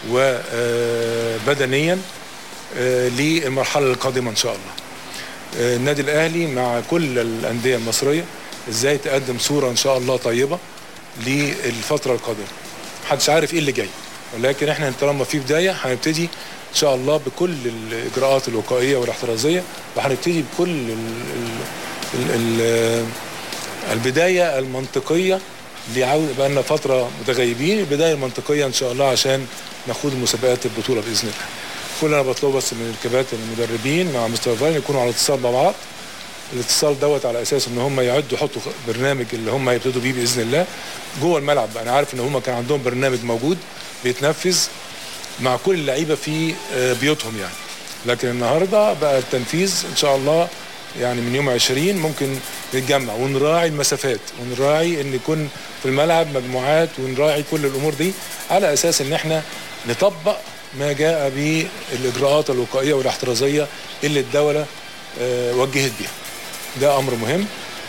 وبدنيا للمرحله القادمه ان شاء الله آه، النادي الاهلي مع كل الانديه المصريه ازاي تقدم صوره ان شاء الله طيبه للفتره القادمه محدش عارف ايه اللي جاي ولكن احنا طالما في بدايه هنبتدي ان شاء الله بكل الاجراءات الوقائيه والاحترازيه وهنبتدي بكل ال ال ال ال البدايه المنطقيه اللي عاوز بقى لنا فتره متغيبين البدايه المنطقيه ان شاء الله عشان نخوض مسابقات البطوله باذن الله كل اللي انا بطلبه بس من الكباتن المدربين مع مستر فاين يكونوا على اتصال مع بعض الاتصال دوت على اساس ان هم يعدوا يحطوا برنامج اللي هم هيبتدوا بيه باذن الله جوه الملعب انا عارف ان هم كان عندهم برنامج موجود بيتنفذ مع كل اللعيبه في آه، بيوتهم يعني لكن النهارده بقى التنفيذ ان شاء الله يعني من يوم 20 ممكن نتجمع ونراعي المسافات ونراعي ان يكون في الملعب مجموعات ونراعي كل الامور دي على اساس ان احنا نطبق ما جاء بالاجراءات الوقائيه والاحترازيه اللي الدوله آه، وجهت بها ده امر مهم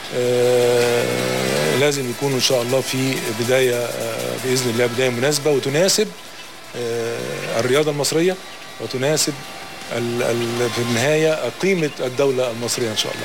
آه، لازم يكون ان شاء الله في بدايه آه، باذن الله بدايه مناسبه وتناسب آه، الرياضه المصريه وتناسب ال- ال- في النهايه قيمه الدوله المصريه ان شاء الله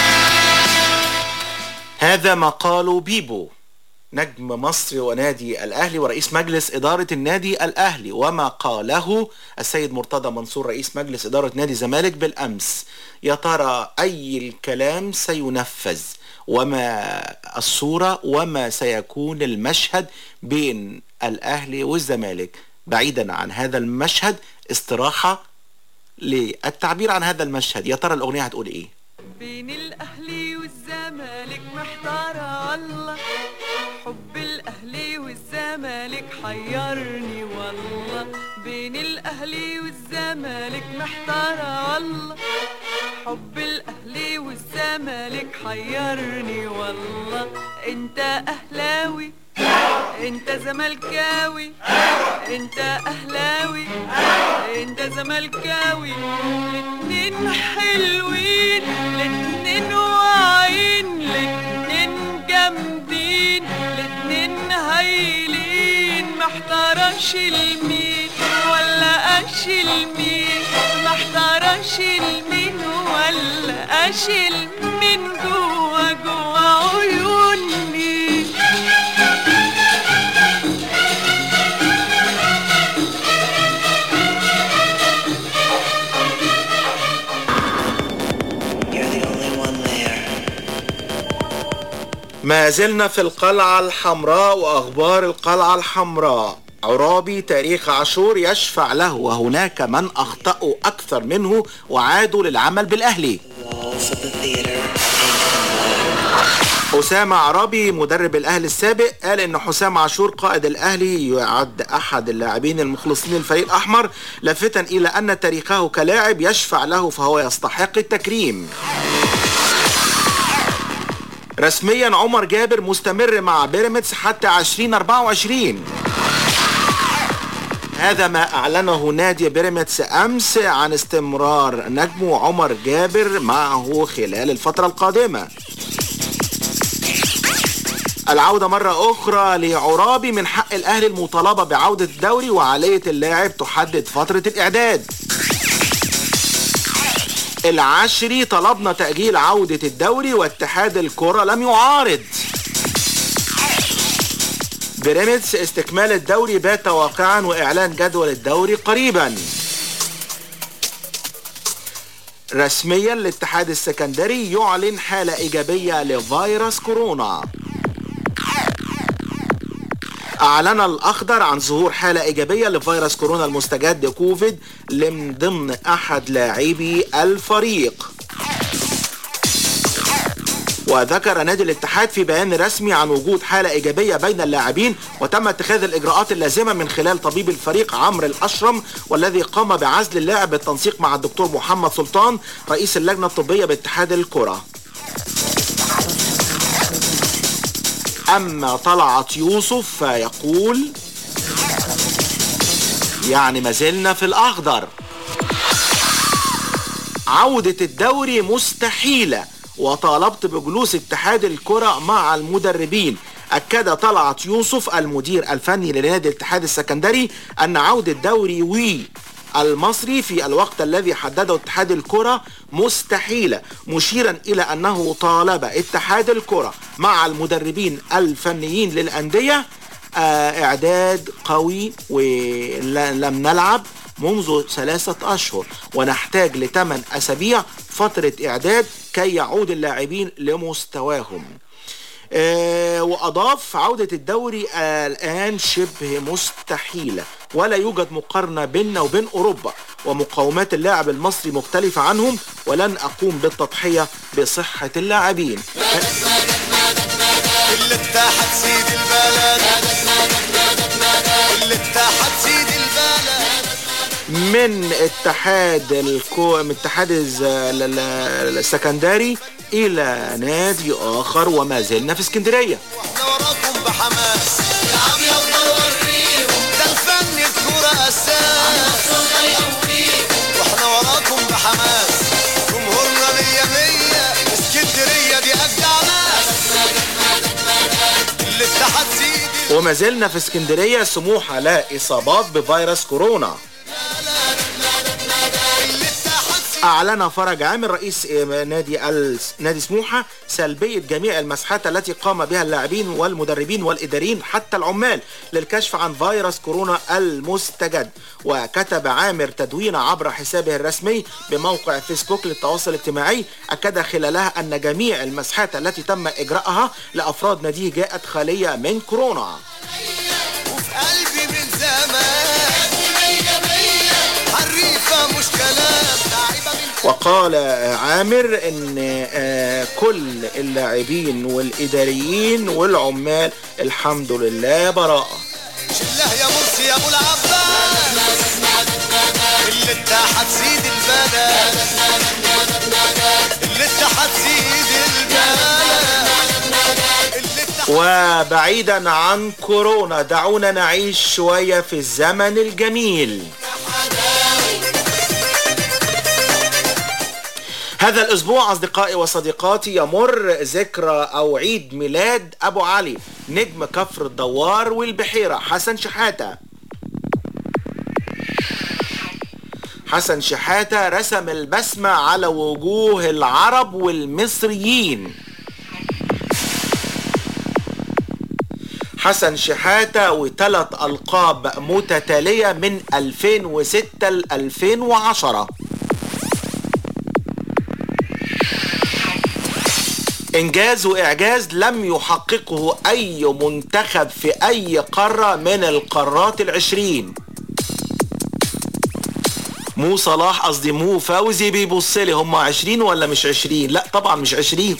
هذا ما قاله بيبو نجم مصر ونادي الأهلي ورئيس مجلس إدارة النادي الأهلي وما قاله السيد مرتضى منصور رئيس مجلس إدارة نادي الزمالك بالأمس يا ترى أي الكلام سينفذ وما الصورة وما سيكون المشهد بين الأهلي والزمالك بعيدا عن هذا المشهد استراحة للتعبير عن هذا المشهد يا ترى الأغنية هتقول إيه بين الاهلي والزمالك محتارة الله حب الاهلي والزمالك حيرني والله بين الاهلي والزمالك محتارة والله حب الاهلي والزمالك حيرني والله انت اهلاوي انت زملكاوي انت اهلاوي انت زملكاوي الاتنين حلوين الاتنين واعيين الاتنين جامدين الاتنين هايلين محتارش المين ولا اشيل مين محتارش المين ولا اشيل مين جوا جوا عيوني ما زلنا في القلعة الحمراء وأخبار القلعة الحمراء عرابي تاريخ عاشور يشفع له وهناك من أخطأوا أكثر منه وعادوا للعمل بالأهلي أسامة عرابي مدرب الأهلي السابق قال إن حسام عاشور قائد الأهلي يعد أحد اللاعبين المخلصين للفريق الأحمر لافتا إلى أن تاريخه كلاعب يشفع له فهو يستحق التكريم رسميا عمر جابر مستمر مع بيراميدز حتى 2024 هذا ما أعلنه نادي بيراميدز أمس عن استمرار نجمه عمر جابر معه خلال الفترة القادمة العودة مرة أخرى لعرابي من حق الأهلي المطالبة بعودة الدوري وعالية اللاعب تحدد فترة الإعداد العشري طلبنا تأجيل عودة الدوري واتحاد الكرة لم يعارض بيراميدز استكمال الدوري بات واقعا وإعلان جدول الدوري قريبا رسميا الاتحاد السكندري يعلن حالة إيجابية لفيروس كورونا أعلن الأخضر عن ظهور حالة إيجابية لفيروس كورونا المستجد كوفيد من ضمن أحد لاعبي الفريق وذكر نادي الاتحاد في بيان رسمي عن وجود حالة إيجابية بين اللاعبين وتم اتخاذ الإجراءات اللازمة من خلال طبيب الفريق عمرو الأشرم والذي قام بعزل اللاعب بالتنسيق مع الدكتور محمد سلطان رئيس اللجنة الطبية باتحاد الكرة أما طلعت يوسف فيقول يعني ما زلنا في الأخضر عودة الدوري مستحيلة وطالبت بجلوس اتحاد الكرة مع المدربين أكد طلعت يوسف المدير الفني لنادي الاتحاد السكندري أن عودة دوري وي المصري في الوقت الذي حدده اتحاد الكرة مستحيلة مشيرا إلى أنه طالب اتحاد الكرة مع المدربين الفنيين للأندية آه، إعداد قوي ولم نلعب منذ ثلاثة أشهر ونحتاج لثمان أسابيع فترة إعداد كي يعود اللاعبين لمستواهم آه، وأضاف عودة الدوري آه، الآن شبه مستحيلة ولا يوجد مقارنة بيننا وبين أوروبا ومقاومات اللاعب المصري مختلفة عنهم ولن أقوم بالتضحية بصحة اللاعبين الاتحاد سيد البلد الاتحاد سيد البلد من اتحاد الكو... من اتحاد الز... ال- ال- السكندري إلى نادي آخر وما زلنا في اسكندرية وراكم بحماس العب يلا وريهم ده الفن الكرة أساس وما زلنا في اسكندرية سموحة لا إصابات بفيروس كورونا أعلن فرج عامر رئيس نادي ال- نادي سموحة سلبية جميع المسحات التي قام بها اللاعبين والمدربين والإداريين حتى العمال للكشف عن فيروس كورونا المستجد وكتب عامر تدوين عبر حسابه الرسمي بموقع فيسبوك للتواصل الاجتماعي أكد خلالها أن جميع المسحات التي تم إجراءها لأفراد ناديه جاءت خالية من كورونا قلبي من زمان حريفة مش كلام لعيبة من وقال عامر ان آه، كل اللاعبين والاداريين والعمال الحمد لله براءه شله يا مرسي يا ابو العباس اللي انت هتزيد البلد اللي انت هتزيد البلد وبعيدا عن كورونا دعونا نعيش شويه في الزمن الجميل هذا الأسبوع أصدقائي وصديقاتي يمر ذكرى أو عيد ميلاد أبو علي نجم كفر الدوار والبحيرة حسن شحاتة حسن شحاتة رسم البسمة على وجوه العرب والمصريين حسن شحاتة وثلاث ألقاب متتالية من 2006 ل 2010 إنجاز وإعجاز لم يحققه أي منتخب في أي قارة من القارات العشرين مو صلاح قصدي مو فوزي بيبص لي هم 20 ولا مش 20 لا طبعا مش 20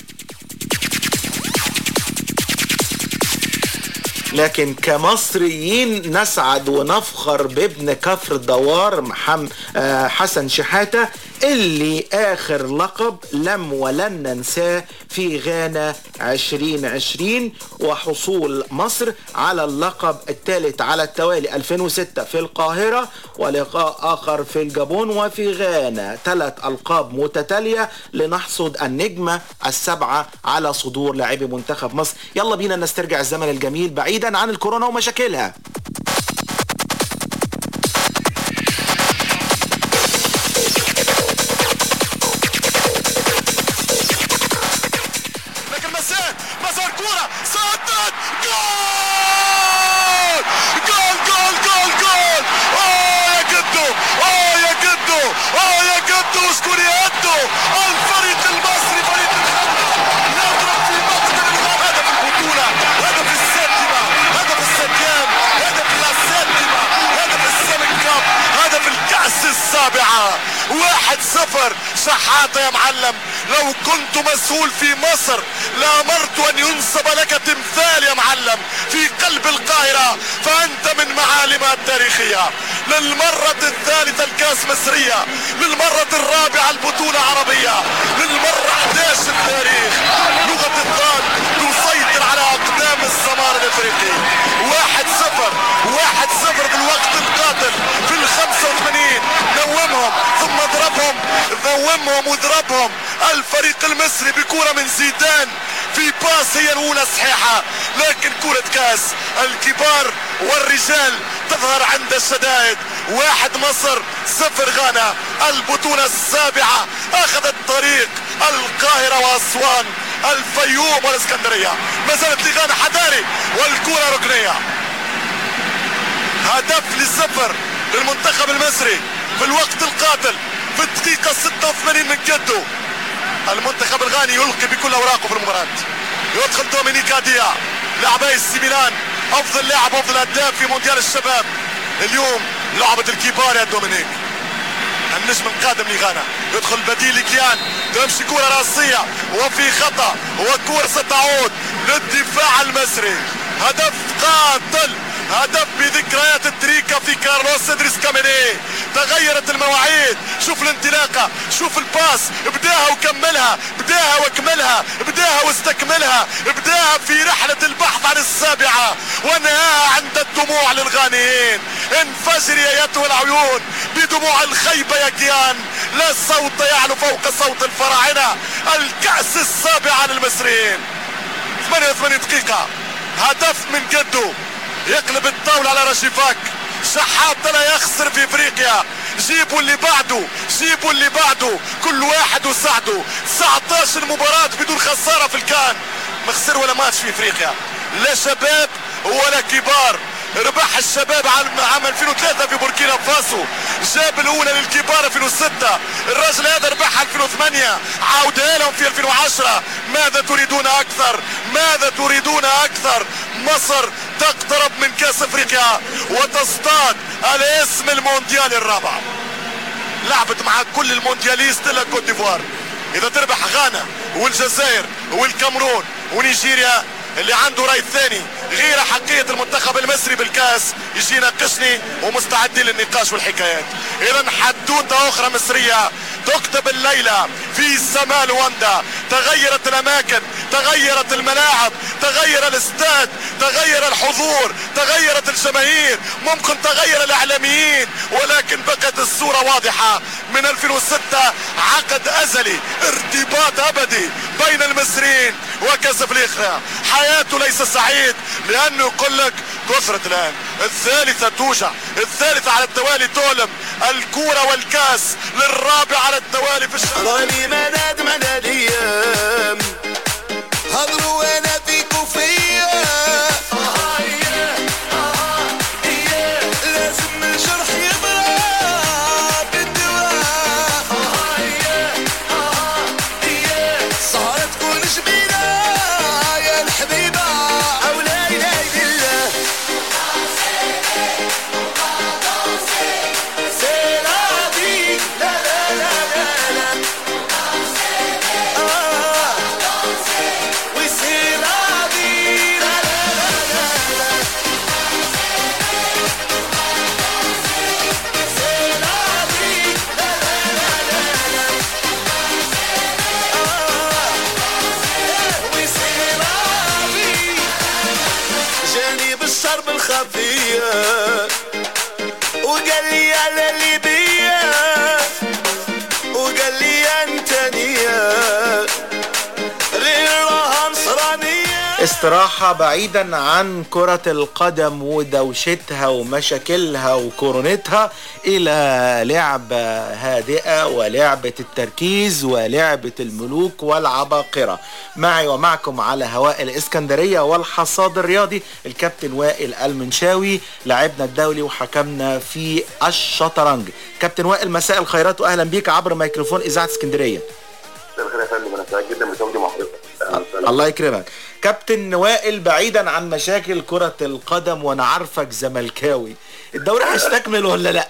لكن كمصريين نسعد ونفخر بابن كفر الدوار محمد حسن شحاتة اللي آخر لقب لم ولن ننساه في غانا 2020 وحصول مصر على اللقب الثالث على التوالي 2006 في القاهرة ولقاء آخر في الجابون وفي غانا ثلاث ألقاب متتالية لنحصد النجمة السبعة على صدور لاعبي منتخب مصر يلا بينا نسترجع الزمن الجميل بعيدا عن الكورونا ومشاكلها لكن مسار مسار كورة صدت جول جول جول جول جول اه يا جدو اه يا جدو اه يا جدو اشكر يا جدو الفريق المصري فريق الخمسة يضرب في مقدم هدف البطولة هدف السادسة هدف السديان هدف السادسة هدف السمك كاب هدف الكأس السابعة واحد صفر شحاتة يا معلم لو كنت مسؤول في مصر لامرت ان ينصب لك تمثال يا معلم في قلب القاهرة فانت من معالمها التاريخية للمرة الثالثة الكاس مصرية للمرة الرابعة البطولة عربية للمرة 11 التاريخ لغة الضاد تسيطر على اقدام السمار الافريقي واحد صفر واحد صفر في الوقت القاتل في ال 85 نومهم ثم اضربهم نومهم واضربهم الفريق المصري بكرة من زيدان في باس هي الاولى صحيحة لكن كرة كاس الكبار والرجال تظهر عند الشدائد واحد مصر صفر غانا البطولة السابعة اخذت طريق القاهرة واسوان الفيوم والاسكندرية ما زالت لغانا حذاري والكرة ركنية هدف للصفر للمنتخب المصري في الوقت القاتل في الدقيقة 86 من جده المنتخب الغاني يلقي بكل اوراقه في المباراة يدخل دومينيك اديا لاعبي السي ميلان افضل لاعب افضل هداف في مونديال الشباب اليوم لعبة الكبار يا دومينيك النجم القادم لغانا يدخل بديل كيان تمشي كرة راسية وفي خطأ وكرة ستعود للدفاع المصري هدف قاتل هدف بذكريات التريكا في كارلوس ادريس كاميني تغيرت المواعيد شوف الانطلاقه شوف الباس بداها وكملها بداها واكملها بداها واستكملها بداها في رحله البحث عن السابعه ونهاها عند الدموع للغانيين انفجر يا ايتها العيون بدموع الخيبه يا كيان لا صوت يعلو فوق صوت الفراعنه الكاس السابعه للمصريين 88 دقيقه هدف من جدو يقلب الطاولة على رشيفاك شحات لا يخسر في افريقيا جيبوا اللي بعده جيبوا اللي بعده كل واحد وسعده 19 مباراة بدون خسارة في الكان ما خسر ولا ماتش في افريقيا لا شباب ولا كبار ربح الشباب عام عام 2003 في بوركينا فاسو جاب الاولى للكبار 2006 الراجل هذا ربحها 2008 عاودها لهم في 2010 ماذا تريدون اكثر ماذا تريدون اكثر مصر تقترب من كاس افريقيا وتصطاد الاسم المونديالي الرابع لعبت مع كل الموندياليست الا كوت ديفوار اذا تربح غانا والجزائر والكامرون ونيجيريا اللي عنده راي ثاني غير حقية المنتخب المصري بالكاس يجي يناقشني ومستعدين للنقاش والحكايات اذا حدوتة اخرى مصرية تكتب الليلة في سماء لواندا تغيرت الاماكن تغيرت الملاعب تغير الاستاد تغير الحضور تغيرت الجماهير ممكن تغير الاعلاميين ولكن بقت الصورة واضحة من 2006 عقد ازلي ارتباط ابدي بين المصريين وكاس افريقيا حياته ليس سعيد لانه يقول لك كثرة الان الثالثة توجع الثالثة على التوالي تؤلم الكورة والكاس للرابع على التوالي في الشهر راني مدد مدد ايام هضروا وانا فيكوا فيا لازم الجرح يضرب بالدواء سهرة تكون جميلة يا الحبيبة أو لا إله إلا الله C'est la vie, la la la la la. Ah, oui c'est la vie, la la la la la. C'est la vie, la la la la la. Ah, oui c'est la vie. جاني بالشرب الخفيه وقال لي على ليبيا وقال لي انت نية غير راها نصرانية استراحة بعيدا عن كرة القدم ودوشتها ومشاكلها وكورونتها إلى لعبة هادئة ولعبة التركيز ولعبة الملوك والعباقرة معي ومعكم على هواء الإسكندرية والحصاد الرياضي الكابتن وائل المنشاوي لاعبنا الدولي وحكمنا في الشطرنج كابتن وائل مساء الخيرات وأهلا بيك عبر ميكروفون إذاعة اسكندرية مساء الخير يا فندم انا سعيد جدا بتواجدي مع حضرتك الله يكرمك كابتن وائل بعيدا عن مشاكل كرة القدم وانا عارفك زملكاوي الدوري هيستكمل ولا لا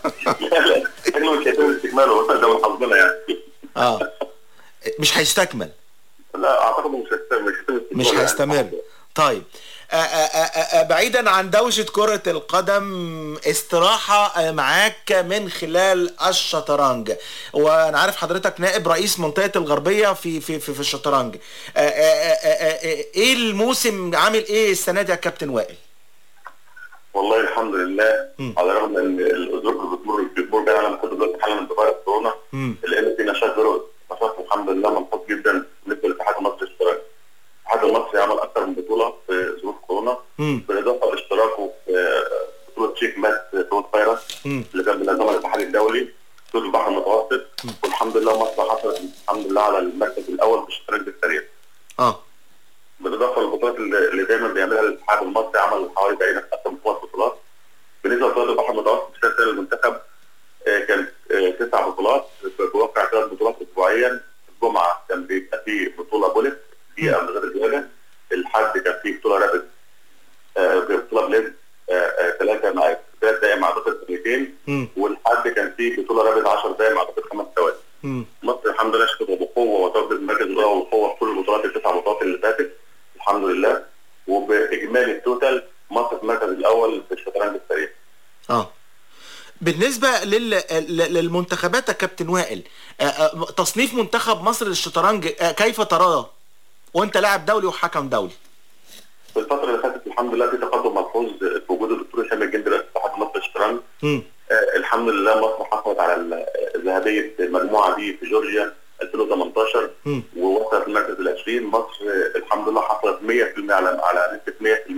احنا مش هيتم استكماله ده من حظنا يعني اه مش هيستكمل لا اعتقد مش هيستمر مش هيتم مش استكماله هيستمر طيب آه، آه، آه، آه، بعيدا عن دوشة كرة القدم استراحة آه، معاك من خلال الشطرنج وانا عارف حضرتك نائب رئيس منطقة الغربية في في في, في الشطرنج آه، آه، آه، آه، آه، ايه الموسم عامل ايه السنة دي يا كابتن وائل والله الحمد لله على الرغم ان الظروف اللي بتمر بتمر بيها العالم كله دلوقتي حالا من فيروس كورونا الا ان في نشاط ظروف نشاط الحمد لله منخفض جدا بالنسبه للاتحاد المصري للاشتراك الاتحاد المصري عمل اكثر من بطوله في ظروف كورونا بالاضافه لاشتراكه في بطوله تشيك مات كورونا فيروس اللي كان بينظمها الاتحاد الدولي في البحر المتوسط والحمد لله مصر حصلت الحمد لله على المركز الاول في الشطرنج بالسريع اه بالاضافه للبطولات اللي اللي دايما بيعملها الاتحاد المصري عمل حوالي تقريبا اكثر من خمس بطولات بالنسبه لبطولات البحر المتوسط في سنه المنتخب آه، كانت آه، تسع بطولات بواقع ثلاث بطولات اسبوعيا الجمعه كان بيبقى فيه بطوله بوليس دقيقه من غير زياده الحد كان فيه بطوله رابد آه، بطوله بليز ثلاثه مع ثلاث دقائق مع ضغط الفريقين والحد كان فيه بطوله رابد 10 دقائق مع ضغط خمس ثواني مصر الحمد لله شكلها بقوه وتواجد المركز الاول وقوه في كل البطولات التسع بطولات اللي فاتت الحمد لله وباجمالي التوتال مصر في المركز الاول في الشطرنج السريع اه بالنسبة لل... ل- للمنتخبات يا كابتن وائل آه، آه، تصنيف منتخب مصر للشطرنج آه، كيف تراه وانت لاعب دولي وحكم دولي في الفتره اللي فاتت الحمد لله في تقدم ملحوظ في وجود الدكتور هشام الجندي رئيس اتحاد مصر للشطرنج مم. آه، الحمد لله مصر حصلت على ال- ذهبيه المجموعه دي في جورجيا 2018 ووصلت المركز ال 20 مصر آه، الحمد لله حصلت 100% على على نسبه 100%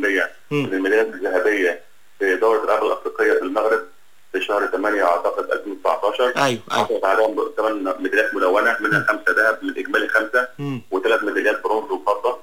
من الميداليات الذهبيه في دوره الالعاب الافريقيه في المغرب في شهر 8 اعتقد 2019 ايوه ايوه حصلت عليهم ثمان ميداليات ملونه منها خمسه ذهب من اجمالي خمسه مم. وثلاث ميداليات برونز وفضه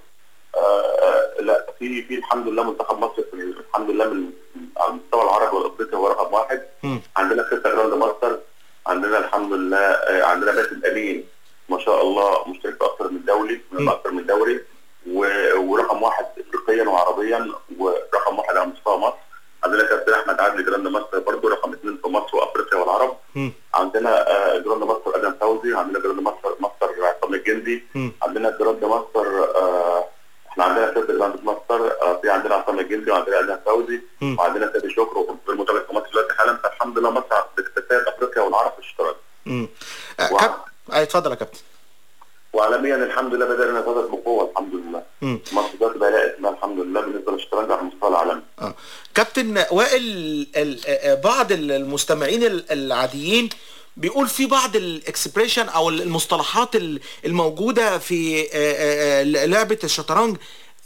آه لا في في الحمد لله منتخب مصر في الحمد لله من على المستوى العربي والافريقي هو رقم واحد مم. عندنا ستة جراند ماستر عندنا الحمد لله آه، عندنا باسم امين ما شاء الله مشترك في اكثر من دولي من اكثر من دوري و- ورقم واحد افريقيا وعربيا ورقم واحد على مستوى مصر عندنا كابتن احمد عادل جراند ماستر برضه رقم اثنين في مصر وافريقيا والعرب مم. عندنا آه، جراند ماستر ادم فوزي عندنا جراند ماستر ماستر عصام الجندي مم. عندنا جراند ماستر آه، احنا عندنا ست جراند ماستر آه، في عندنا عصام الجندي وعندنا ادم فوزي مم. وعندنا سيدي شكر وفي المتابعه في مصر دلوقتي حالا فالحمد لله مصر بتكتسب افريقيا والعرب في الشطرنج مم. آه، كاب... آه، اتفضل يا كابتن وعالميا الحمد لله بدأنا نتواجد بقوه الحمد لله مم. مصر دلوقتي بقى لها اسمها الحمد لله بالنسبه للشطرنج على المستوى العالمي آه. كابتن وائل ال- آه، بعض المستمعين ال- العاديين بيقول في بعض الاكسبريشن او المصطلحات ال- الموجوده في آه، آه، آه، لعبه الشطرنج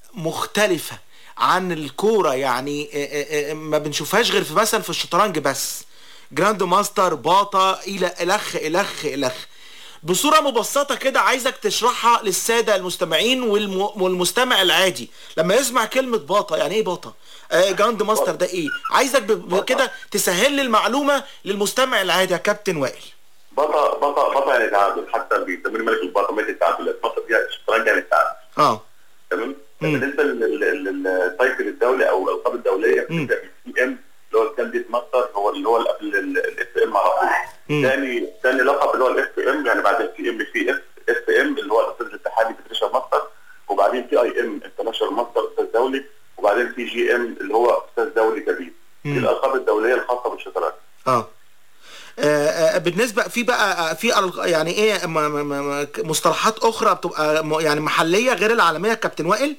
مختلفه عن الكوره يعني آه، آه، آه، ما بنشوفهاش غير في مثلا في الشطرنج بس جراند ماستر باطا الى الخ الخ الخ بصوره مبسطه كده عايزك تشرحها للساده المستمعين والم... والمستمع العادي لما يسمع كلمه باطا يعني ايه باطا آه جراند ماستر ده ايه عايزك ب... ب- كده تسهل لي المعلومه للمستمع العادي يا كابتن وائل بطا بطا بطا يعني تعادل حتى بيسمونه ملك البطا ملك التعادل مصر فيها الشطرنج يعني التعادل اه تمام بالنسبه لل- لل- للتايتل الدولي او الالقاب الدوليه بتبدا من سي ام اللي هو الكانديد ماستر هو اللي هو اللي قبل الاف ام على طول ثاني ثاني لقب اللي هو الاف ام يعني بعد السي ام في اف اف ام اللي هو الاستاذ الاتحادي فيدريشن ماستر وبعدين في اي ام انترناشونال ماستر استاذ دولي وبعدين في جي ام اللي هو استاذ دولي كبير دي مم. الالقاب الدوليه الخاصه بالشطرنج اه آه، آه، بالنسبه في بقى آه، في ألق- يعني ايه م- م- م- مصطلحات اخرى بتبقى م- يعني محليه غير العالميه يا كابتن وائل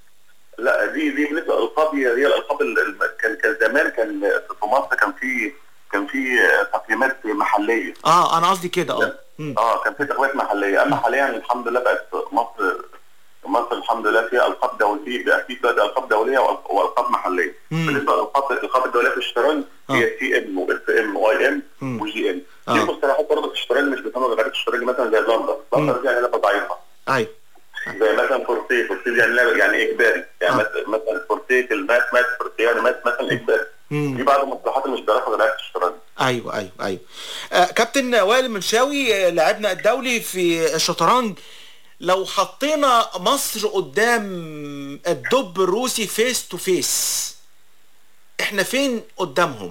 لا دي دي بالنسبه للالقاب هي هي الالقاب ال- الم- كان كان زمان كان في مصر كان في كان في تقييمات محليه اه انا قصدي كده اه مم. اه كان في تقويات محليه اما حاليا الحمد لله بقت مصر مصر الحمد لله فيها القاب دوليه بقى في دلوقتي القاب دوليه وألق- والقاب محليه مم. بالنسبه للالقاب الالقاب الدوليه في الشطرنج هي سي ام واف ام واي ام مم. وجي ام آه. في مصطلحات برضه في الشطرنج مش بتسمى بلغات الشطرنج مثلا زي لندن لندن دي يعني لعبه ضعيفه ايوه زي مثلا فورتيه فورتيه دي يعني لعبة- يعني اجباري يعني مثلا مثلا فورتيه المات مات فورتيه يعني مات مثلا اجباري مم. في بعض المصطلحات اللي مش بتعرفها غير في الشطرنج ايوه ايوه ايوه آه كابتن وائل المنشاوي آه، لاعبنا الدولي في الشطرنج لو حطينا مصر قدام الدب الروسي فيس تو فيس احنا فين قدامهم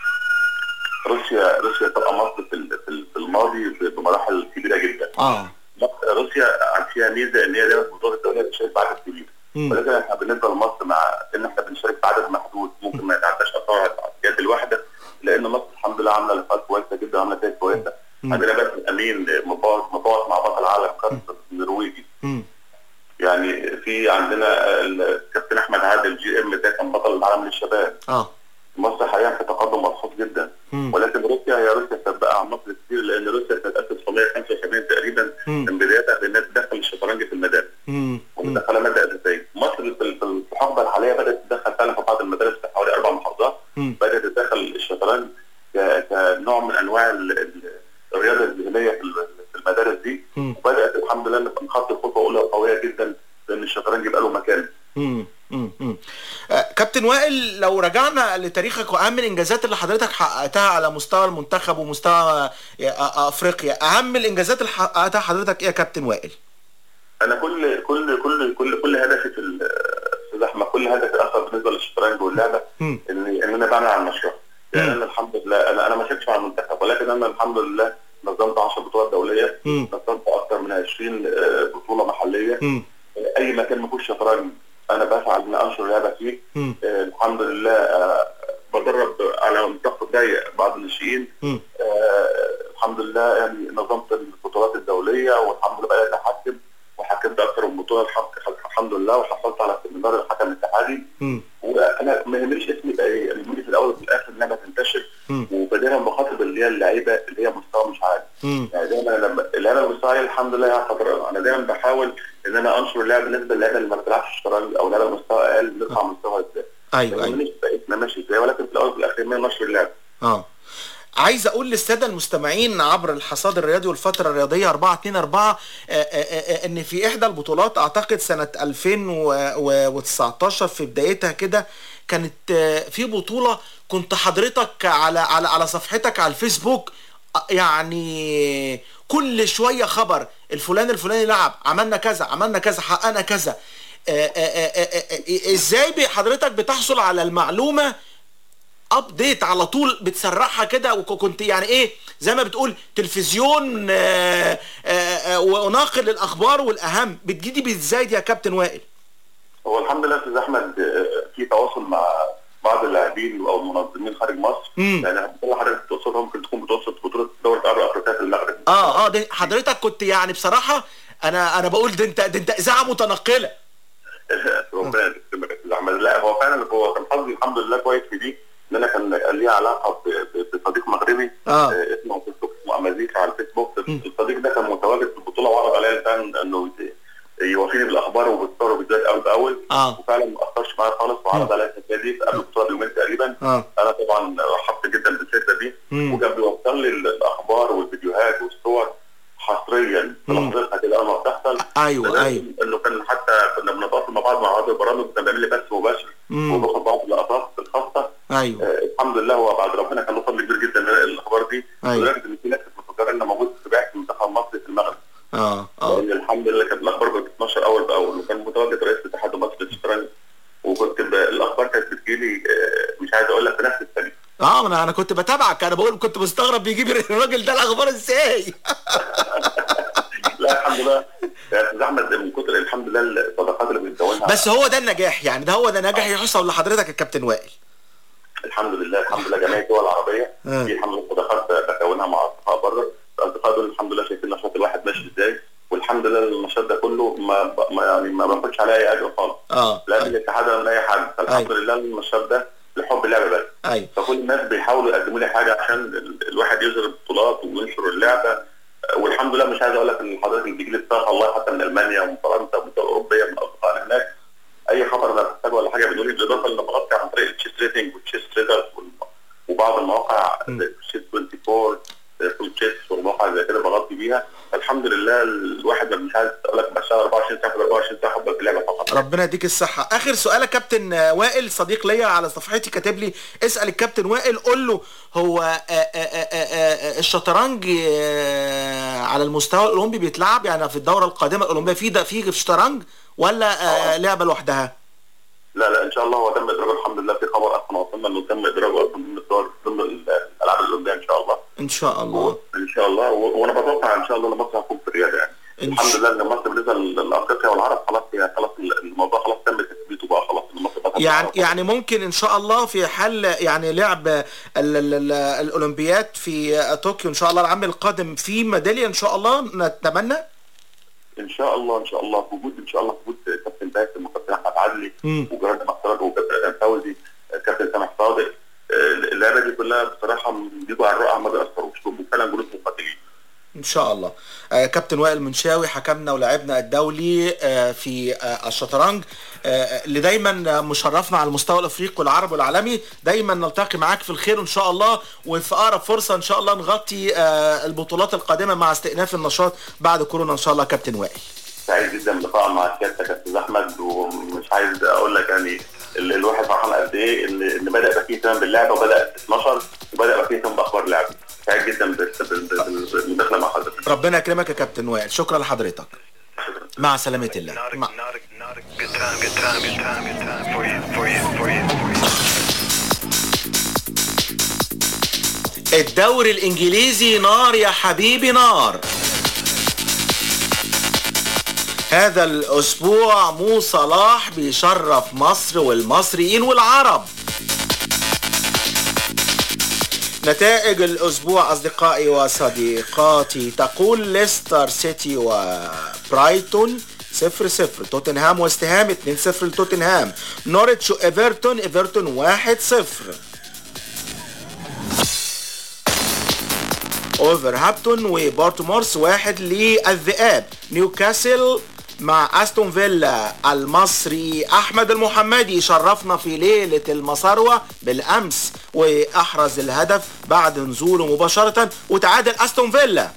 روسيا روسيا تبقى مصر في ال- في ال- في الماضي بمراحل كبيره جدا اه روسيا فيها ميزه ان هي دايما في البطولات الدوليه بتشارك بعدد كبير مم. ولكن احنا بالنسبه لمصر مع ان احنا بنشارك بعدد محدود ممكن ما يتعداش اثار اليد الواحده لان مصر الحمد لله عامله لقاءات كويسه جدا عامله نتائج كويسه مم. عندنا باسم امين مبارك مبارك مع بطل العالم كارلس النرويجي مم. يعني في عندنا الكابتن احمد عادل جي ام ده كان بطل العالم للشباب اه مصر حاليا في تقدم ملحوظ جدا مم. ولكن روسيا هي روسيا سبقه عن مصر كتير لان روسيا سنه 1975 تقريبا مم. كان بدايتها بانها تدخل الشطرنج في المدارس مم. ومدخله ماده اساسيه مصر في في الحقبه الحاليه بدات تدخل فعلا في بعض المدارس في حوالي اربع محافظات مم. بدات تدخل الشطرنج ك- كنوع من انواع ال- ال- الرياضه الذهنيه في ال- في المدارس دي مم. وبدات الحمد لله نبقى نخطي خطوه اولى قويه جدا لان الشطرنج يبقى له مكان مم. مم. مم. آه، كابتن وائل لو رجعنا لتاريخك واهم الانجازات اللي حضرتك حققتها على مستوى المنتخب ومستوى آه، آه، افريقيا اهم الانجازات اللي حققتها حضرتك ايه يا كابتن وائل انا كل كل كل كل كل هدفي في ال- استاذ احمد كل هدفي اصلا بالنسبه للشطرنج واللعبه مم. ان ان انا بعمل على المشروع يعني انا الحمد لله انا انا ما شاركتش مع المنتخب ولكن انا الحمد لله نظمت 10 بطولات دوليه مم. نظمت اكثر من 20 آه، بطوله محليه مم. اي مكان ما فيهوش شطرنج انا بسعى ان انشر اللعبه فيه مم. آه، الحمد لله آه، بدرب على نطاق ضيق بعض الناشئين مم. آه، الحمد لله يعني نظمت البطولات الدوليه والحمد لله بقيت احكم وحكمت اكثر من بطوله الحق الحمد لله وحصلت على سيمينار الحكم الاتحادي مم. وانا ما يهمنيش اسمي يبقى ايه انا يهمني في الاول وفي الاخر انها تنتشر مم. وبدانا بخاطب اللي هي اللعيبه اللي هي مستوى مش عالي مم. يعني دايما لما اللعيبه المستوى عالي الحمد لله يا خطر انا دايما بحاول ان انا انشر اللعبه بالنسبه للعيبه اللي ما بتلعبش شطرنج او لعيبه مستوى اقل نرفع مستوى ازاي ايوه ايوه مش بقيتنا ماشي ازاي ولكن في الاول وفي الاخر ما نشر اللعب اه عايز اقول للساده المستمعين عبر الحصاد الرياضي والفتره الرياضيه 4 2 4 ان في احدى البطولات اعتقد سنه 2019 في بدايتها كده كانت آه، في بطوله كنت حضرتك على على على صفحتك على الفيسبوك آه، يعني كل شويه خبر الفلان الفلاني لعب عملنا كذا عملنا كذا حققنا كذا آه، آه، آه، آه، آه، ازاي ب- حضرتك بتحصل على المعلومه ابديت على طول بتسرعها كده وكنت يعني ايه زي ما بتقول تلفزيون آه، آه، آه، وناقل للاخبار والاهم بتجيدي ازاي دي يا كابتن وائل هو الحمد لله يا استاذ احمد آه، في تواصل مع بعض اللاعبين او المنظمين خارج مصر مم. يعني بطولة حضرتك بتقصدها ممكن تكون بتقصد بطوله دوره العرب الافريقيه في المغرب اه اه ده حضرتك كنت يعني بصراحه انا انا بقول ده انت ده انت اذاعه متنقله ربنا يكرمك يا استاذ احمد لا هو فعلا هو كان حظي الحمد لله كويس في دي ان انا كان لي علاقه ب- ب- بصديق مغربي آه. اسمه فيسبوك اسمه امازيكا على الفيسبوك الصديق ده كان متواجد في البطوله وعرض عليا فعلا انه يوافيني بالاخبار وبالصور وفيديوهات اول باول اه وفعلا ما اثرش معايا خالص وعرض عليا الحكايه دي قبل البطوله بيومين تقريبا اه انا طبعا رحبت جدا بالفكره دي مم. وكان بيوصل لي الاخبار والفيديوهات والصور حصريا في مم. لحظتها كده اول ما بتحصل ايوه لدرجة ايوه انه كان حتى كنا بنتواصل مع بعض مع بعض البرامج كان بيعمل لي بث مباشر مم. وباخد بعض اللقطات الخاصه ايوه آه الحمد لله هو بعد ربنا كان له فضل كبير جدا من الاخبار دي أيوة. لدرجه ان في ناس كانت مفكره ان موجود في بعثه المنتخب المصري في المغرب اه اه لان الحمد لله كانت الاخبار بتتنشر اول باول وكان متواجد رئيس الاتحاد المصري للشطرنج وكنت ب... الاخبار كانت بتجيلي آه مش عايز اقول لك في نفس الثانيه اه انا انا كنت بتابعك انا بقول كنت مستغرب بيجيب الراجل ده الاخبار ازاي لا الحمد لله يا استاذ احمد من كتر الحمد لله الصداقات اللي بنكونها بس هو ده النجاح يعني ده هو ده نجاح يحصل لحضرتك يا كابتن وائل الحمد لله الحمد لله جميع الدول العربيه آه. في الحمد لله صداقات بكونها مع اصدقاء بره الاصدقاء دول الحمد لله شايفين نشاط الواحد ماشي ازاي والحمد لله النشاط ده كله ما, ما يعني ما باخدش عليه اي اجر خالص اه لا من الاتحاد ولا من اي حد فالحمد لله النشاط ده لحب اللعبه بس ايوه فكل الناس بيحاولوا يقدموا لي حاجه عشان ال- الواحد يظهر البطولات وينشر اللعبه والحمد لله مش عايز اقول لك ان حضرتك اللي بيجي لي الصراحه والله حتى من المانيا ومن فرنسا ومن الدول الاوروبيه من اصدقائنا هناك اي خبر انا محتاجه ولا حاجه بيقولوا لي بالاضافه ان بغطي عن طريق التشيس ريتنج والتشيس تريدرز وبعض المواقع زي تشيس 24 فول تشيس والمواقع زي كده بغطي بيها الحمد لله الواحد ما مش عايز اقول لك بشتغل 24 ساعه في 24 ساعه حبا في اللعبه فقط ربنا يديك الصحة آخر سؤال يا كابتن آه، وائل صديق ليا على صفحتي كاتب لي اسأل الكابتن وائل قول له هو آه، آه، آه، آه، آه، الشطرنج آه، على المستوى الأولمبي بيتلعب يعني في الدورة القادمة الأولمبية في ده في شطرنج ولا آه، لعبة لوحدها؟ لا لا ان شاء الله هو تم ادراجه الحمد لله في خبر اصلا وصلنا انه تم ادراجه اصلا ضمن الدور ضمن الالعاب الاولمبيه ان شاء الله إن شاء الله ان شاء الله و- وانا بتوقع ان شاء الله ان مصر هتكون في الرياضه يعني إن الحمد لله ان مصر بالنسبه لافريقيا والعرب خلاص هي خلاص الموضوع خلاص تم تثبيته بقى خلاص ان مصر بقت يعني يعني ممكن ان شاء الله في حل يعني لعب ال- ال- ال- الاولمبياد في طوكيو ان شاء الله العام القادم في ميداليه ان شاء الله نتمنى ان شاء الله ان شاء الله في وجود ان شاء الله في وجود كابتن باسم وكابتن احمد عدلي مم. وجراد مختار وكابتن فوزي كابتن سامح صادق آه، اللعبه دي كلها بصراحه بيجوا على الرقعه ما بيأثروش وفعلا جنود مقاتلين ان شاء الله آه كابتن وائل منشاوي حكمنا ولاعبنا الدولي آه في آه الشطرنج آه اللي دايما مشرفنا على المستوى الافريقي والعربي والعالمي دايما نلتقي معاك في الخير ان شاء الله وفي اقرب فرصه ان شاء الله نغطي آه البطولات القادمه مع استئناف النشاط بعد كورونا ان شاء الله كابتن وائل سعيد جدا باللقاء مع سيادتك يا استاذ احمد ومش عايز اقول لك يعني ال- الواحد فرحان قد ايه ان ان بدا يبقى فيه اهتمام باللعبه وبدا تتنشر وبدا يبقى فيه اهتمام باخبار اللعبه سعيد جدا بال- بال- بال- بالمداخله مع حضرتك ربنا يكرمك يا كابتن وائل شكرا لحضرتك مع سلامه الله مع الدوري الانجليزي نار يا حبيبي نار هذا الاسبوع مو صلاح بيشرف مصر والمصريين والعرب نتائج الاسبوع اصدقائي وصديقاتي تقول ليستر سيتي وبرايتون صفر صفر توتنهام واستهام 2 0 لتوتنهام نوريتش وايفرتون ايفرتون 1 0 اوفرهامبتون وبارتمورس واحد للذئاب نيوكاسل مع استون فيلا المصري احمد المحمدي شرفنا في ليله المصاروه بالامس واحرز الهدف بعد نزوله مباشره وتعادل استون فيلا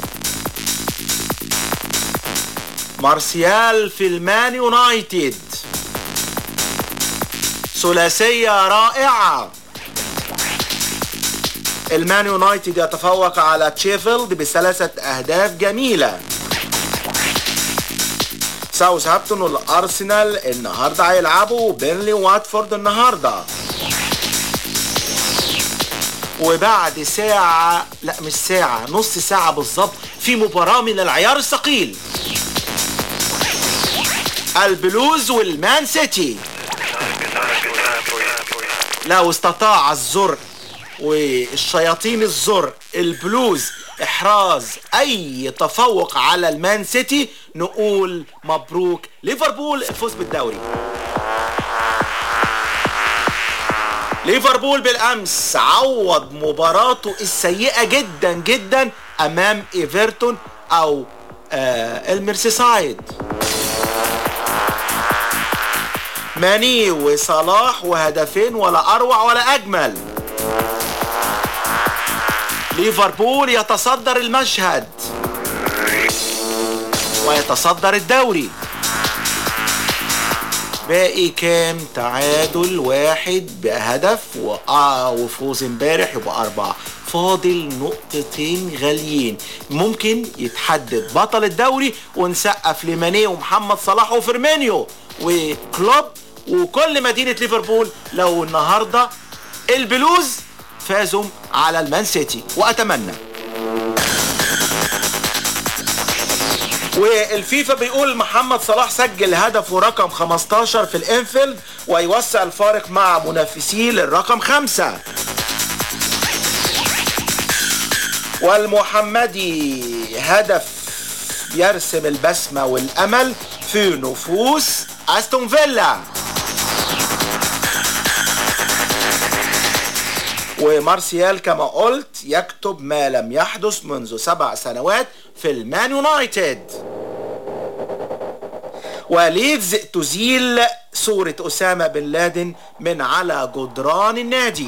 مارسيال في المان يونايتد ثلاثيه رائعه المان يونايتد يتفوق على تشيفيلد بثلاثه اهداف جميله ساوثهامبتون والارسنال النهارده هيلعبوا بيرلي واتفورد النهارده وبعد ساعة لا مش ساعة نص ساعة بالظبط في مباراة من العيار الثقيل البلوز والمان سيتي لو استطاع الزرق والشياطين الزرق البلوز احراز اي تفوق على المان سيتي نقول مبروك ليفربول الفوز بالدوري ليفربول بالامس عوض مباراته السيئه جدا جدا امام ايفرتون او آه الميرسيسايد ماني وصلاح وهدفين ولا اروع ولا اجمل ليفربول يتصدر المشهد ويتصدر الدوري باقي كام تعادل واحد بهدف وآه وفوز امبارح يبقى أربعة فاضل نقطتين غاليين ممكن يتحدد بطل الدوري ونسقف لمانيه ومحمد صلاح وفيرمينيو وكلوب وكل مدينة ليفربول لو النهاردة البلوز فازوا على المان سيتي وأتمنى والفيفا بيقول محمد صلاح سجل هدفه رقم 15 في الانفيلد ويوسع الفارق مع منافسيه للرقم خمسة والمحمدي هدف يرسم البسمة والأمل في نفوس أستون فيلا ومارسيال كما قلت يكتب ما لم يحدث منذ سبع سنوات في المان يونايتد وليدز تزيل صورة أسامة بن لادن من على جدران النادي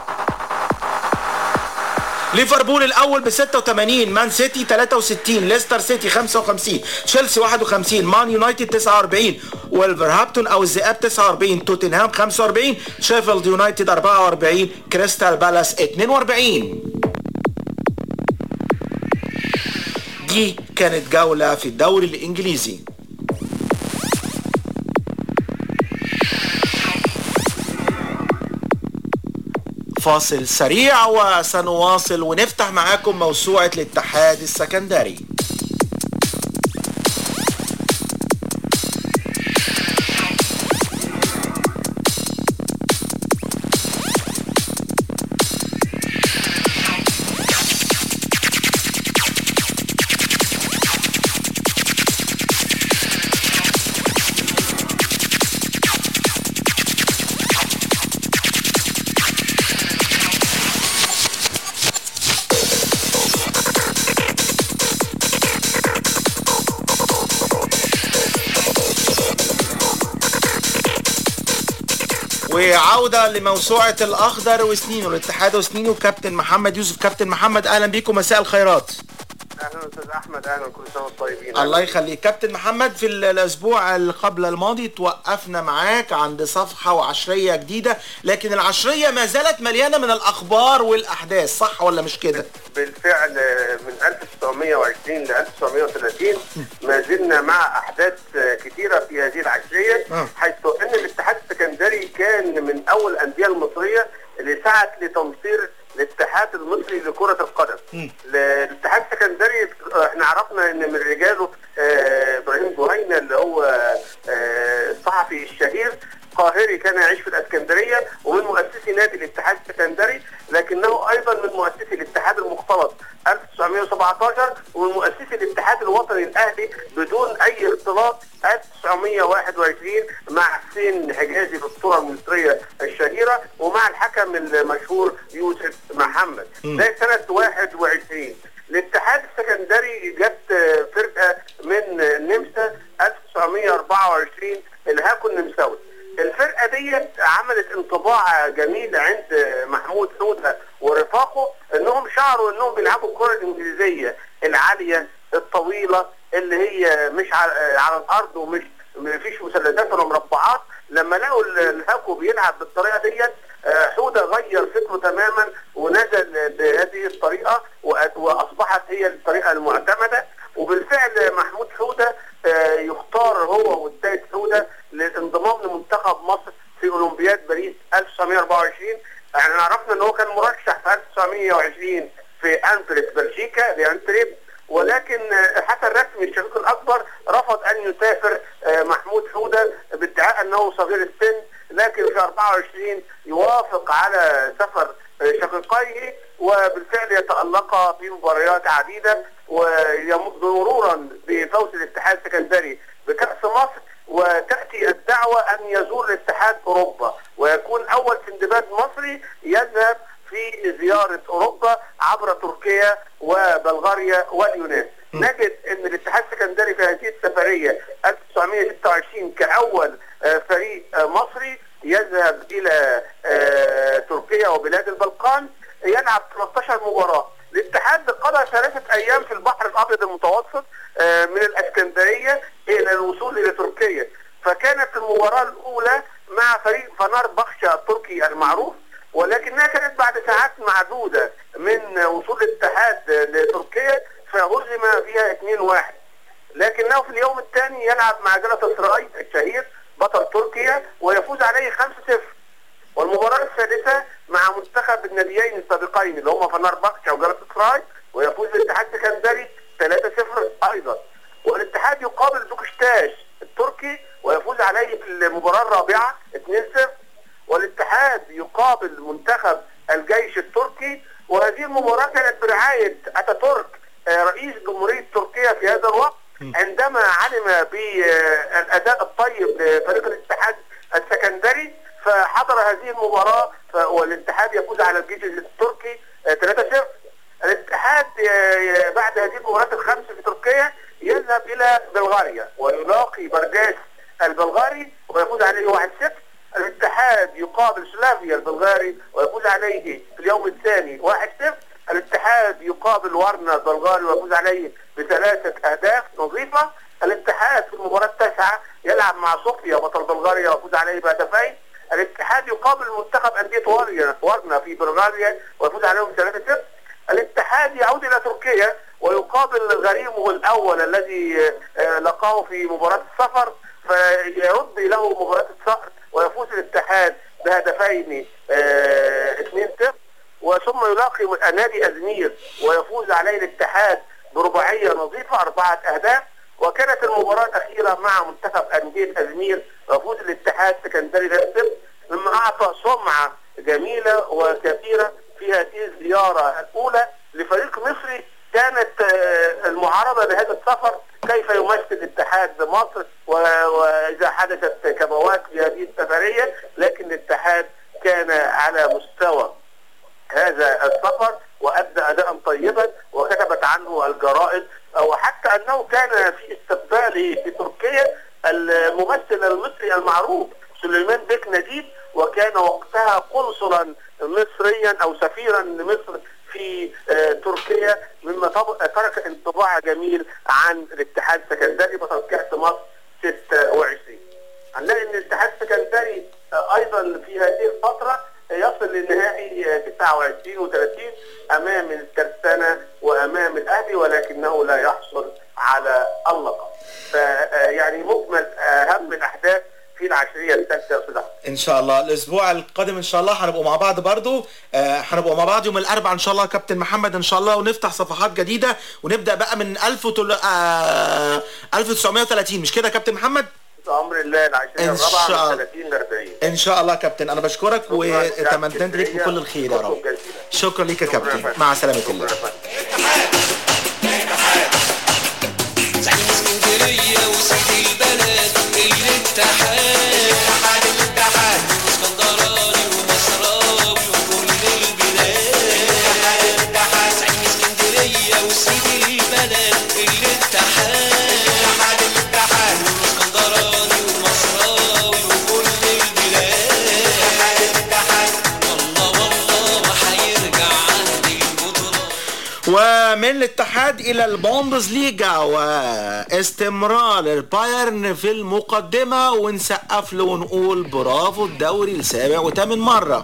ليفربول الاول ب 86 مان سيتي 63 ليستر سيتي 55 تشيلسي 51 مان يونايتد 49 ولفرهامبتون او الذئاب 49 توتنهام 45 شيفيلد يونايتد 44 كريستال بالاس 42 دي كانت جولة في الدوري الإنجليزي فاصل سريع وسنواصل ونفتح معاكم موسوعة الاتحاد السكندري وعودة لموسوعة الأخضر وسنينه الاتحاد وسنينه كابتن محمد يوسف كابتن محمد أهلا بيكم مساء الخيرات اهلا استاذ احمد اهلا كل سنه وانتم طيبين الله يخليك كابتن محمد في الاسبوع اللي قبل الماضي توقفنا معاك عند صفحة وعشرية جديدة لكن العشرية ما زالت مليانة من الاخبار والاحداث صح ولا مش كده بالفعل من 1920 ل 1930 ما زلنا مع احداث كثيره في هذه العشريه حيث ان الاتحاد السكندري كان من اول الانديه المصريه اللي سعت لتمصير الاتحاد المصري لكرة القدم الاتحاد السكندري احنا عرفنا ان من رجاله اه ابراهيم جهينة اللي هو اه الصحفي الشهير قاهري كان يعيش في الاسكندريه ومن مؤسسي نادي الاتحاد السكندري لكنه ايضا من مؤسسي الاتحاد المختلط 1917 ومن مؤسسي الاتحاد الوطني الاهلي بدون اي اختلاط 1921 مع حسين حجازي الاسطوره المصريه الشهيره ومع الحكم المشهور يوسف محمد ده سنه 21 الاتحاد السكندري جت فرقه من النمسا انطباع جميل عند محمود حوده ورفاقه انهم شعروا انهم بيلعبوا الكره الانجليزيه العاليه الطويله اللي هي مش على على الارض ومش ما فيش مثلثات ولا مربعات لما لقوا ال- الهاكو بيلعب بالطريقه ديت آه، حوده غير فكره تماما ونزل بهذه الطريقه وأ- واصبحت هي الطريقه المعتمده وبالفعل محمود حوده آه، يختار هو والسيد حوده للانضمام لمنتخب مصر في اولمبياد باريس 1924 احنا عرفنا ان هو كان مرشح في 1920 في انتريب بلجيكا لانتريب ولكن آه، حتى الرسمي الشقيق الاكبر رفض ان يسافر آه، محمود حوده بادعاء انه صغير السن لكن في 24 يوافق على سفر آه، شقيقيه وبالفعل يتألقا في مباريات عديدة ومرورا بفوز الاتحاد السكندري بكأس مصر وتأتي الدعوة أن يزور الاتحاد أوروبا ويكون أول سندباد مصري يذهب في زيارة أوروبا عبر تركيا وبلغاريا واليونان نجد أن الاتحاد السكندري في هذه السفرية 1926 كأول آه، فريق آه، مصري يذهب إلى آه، تركيا وبلاد البلقان يلعب 13 مباراة الاتحاد قضى ثلاثة أيام في البحر الأبيض المتوسط آه، من الإسكندرية إلى الوصول إلى تركيا فكانت المباراة الأولى مع فريق فنار بخشة التركي المعروف ولكنها كانت بعد ساعات معدودة من وصول الاتحاد لتركيا فهزم فيها 2-1 لكنه في اليوم الثاني يلعب مع جلطة سراي الشهير بطل تركيا ويفوز عليه 5-0 والمباراة الثالثة مع منتخب الناديين السابقين اللي هم فنار بخشة وجلطة سراي ويفوز الاتحاد السكندري 3-0 أيضا والاتحاد يقابل بوكشتاش التركي ويفوز عليه في المباراة الرابعة 2-0 والاتحاد يقابل منتخب الجيش التركي وهذه المباراة كانت برعاية أتاتورك آه، رئيس جمهورية تركيا في هذا الوقت عندما علم بالأداء الطيب لفريق الاتحاد السكندري فحضر هذه المباراة ف- والاتحاد يفوز على الجيش التركي آه، 3-0 الاتحاد آه، بعد هذه المباريات الخمس في تركيا يذهب إلى بلغاريا ويلاقي برجاس البلغاري ويفوز عليه 1-0 الاتحاد يقابل سلافيا البلغاري ويفوز عليه في اليوم الثاني 1-0 الاتحاد يقابل وارنا البلغاري ويفوز عليه بثلاثة أهداف نظيفة الاتحاد في المباراة التاسعة يلعب مع صوفيا بطل بلغاريا ويفوز عليه بهدفين الاتحاد يقابل منتخب أندية وارنا وارنا في بلغاريا ويفوز عليهم 3-0 الاتحاد يعود إلى تركيا ويقابل غريمه الأول الذي آه، لقاه في مباراة السفر فيرد له مباراة الصقر ويفوز الاتحاد بهدفين آه، 2-0 وثم يلاقي نادي أزمير ويفوز عليه الاتحاد برباعية نظيفة أربعة أهداف وكانت المباراة الأخيرة مع منتخب أندية أزمير ويفوز الاتحاد سكندري 3-0 مما أعطى سمعة جميلة وكبيرة في هذه الزيارة الأولى لفريق مصري كانت آه، المعارضة لهذا السفر كيف يمثل الاتحاد مصر و- وإذا حدثت كبوات في هذه السفرية لكن الاتحاد كان على مستوى هذا السفر وأدى أداء طيبا وكتبت عنه الجرائد وحتى أنه كان في استقباله في تركيا الممثل المصري المعروف سليمان بيك نجيب وكان وقتها قنصلا مصريا أو سفيرا لمصر في آه، تركيا مما طب- ترك انطباع جميل عن الاتحاد السكندري بطل كأس مصر 26 هنلاقي ان الاتحاد السكندري آه، ايضا في هذه الفتره يصل للنهائي آه، 29 و30 امام الترسانه وامام الاهلي ولكنه لا يحصل على اللقب. فيعني مجمل اهم الاحداث في العشريه الثالثه يا استاذ أحمد. ان شاء الله الاسبوع القادم ان شاء الله هنبقوا مع بعض برضو آه، هنبقوا مع بعض يوم الاربعاء ان شاء الله يا كابتن محمد ان شاء الله ونفتح صفحات جديده ونبدا بقى من 1000 وتل... آه 1930 مش كده يا كابتن محمد بامر الله العشريه إن الرابعه شاء من الله. 30 ل 40 ان شاء الله يا كابتن انا بشكرك وتمنيت لك بكل الخير يا رب شكرا ليك يا كابتن مع سلامه الله اسكندرية وسيد البلد الاتحاد اتحاد الاتحاد اسكندراني ومصراوي وكل البلاد الاتحاد زعيم اسكندرية وسيد البلد الاتحاد اتحاد الاتحاد اسكندراني ومصراوي وكل البلاد الاتحاد الى البوندز ليجا واستمرار البايرن في المقدمة ونسقف له ونقول برافو الدوري لسابع وثامن مرة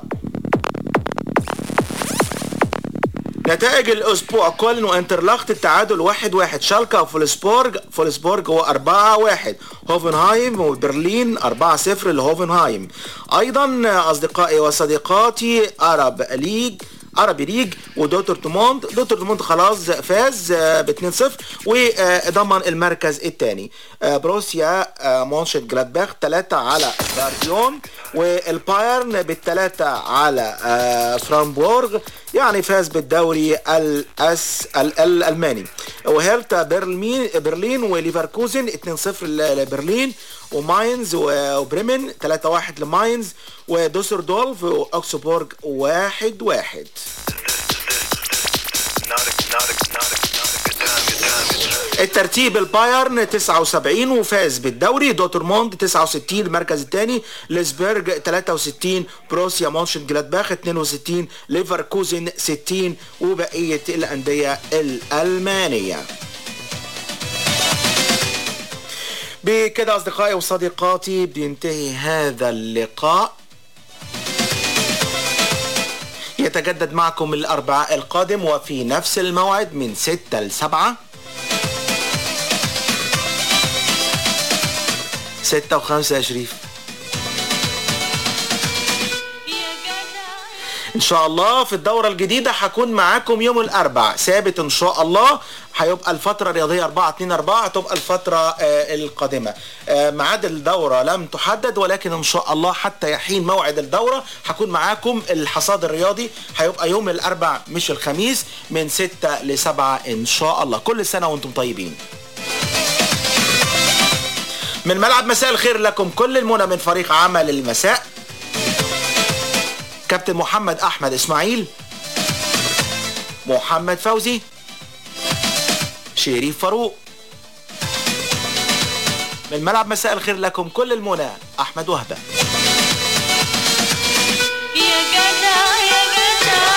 نتائج الاسبوع كولن وانترلاخت التعادل واحد واحد شالكا وفولسبورج فولسبورج هو أربعة واحد هوفنهايم وبرلين أربعة صفر لهوفنهايم أيضا أصدقائي وصديقاتي أرب ليج عربي ليج ودوترتموند دوترتموند خلاص فاز ب 2-0 وضمن المركز الثاني بروسيا آه، مونشن جلادباخ 3 على فارديون والبايرن بالثلاثة على آه، فرامبورغ يعني فاز بالدوري الأس ال- الألماني وهيرتا برلين برلين وليفركوزن 2-0 لبرلين وماينز و- وبريمن 3-1 لماينز ودوسردولف واكسبورج 1-1 الترتيب البايرن 79 وفاز بالدوري دوترموند 69 المركز الثاني ليسبرج 63 بروسيا مونشن جلادباخ 62 ليفركوزن 60 وبقية الأندية الألمانية بكده أصدقائي وصديقاتي بينتهي هذا اللقاء يتجدد معكم الأربعاء القادم وفي نفس الموعد من 6 ل 7 ستة وخمسة يا شريف ان شاء الله في الدورة الجديدة هكون معاكم يوم الاربع ثابت ان شاء الله هيبقى الفترة الرياضية 4 2 4 هتبقى الفترة آه، القادمة آه، ميعاد الدورة لم تحدد ولكن ان شاء الله حتى يحين موعد الدورة هكون معاكم الحصاد الرياضي هيبقى يوم الاربع مش الخميس من 6 ل 7 ان شاء الله كل سنة وانتم طيبين من ملعب مساء الخير لكم كل المنى من فريق عمل المساء كابتن محمد احمد اسماعيل محمد فوزي شريف فاروق من ملعب مساء الخير لكم كل المنى احمد وهبه يا جدع يا جدع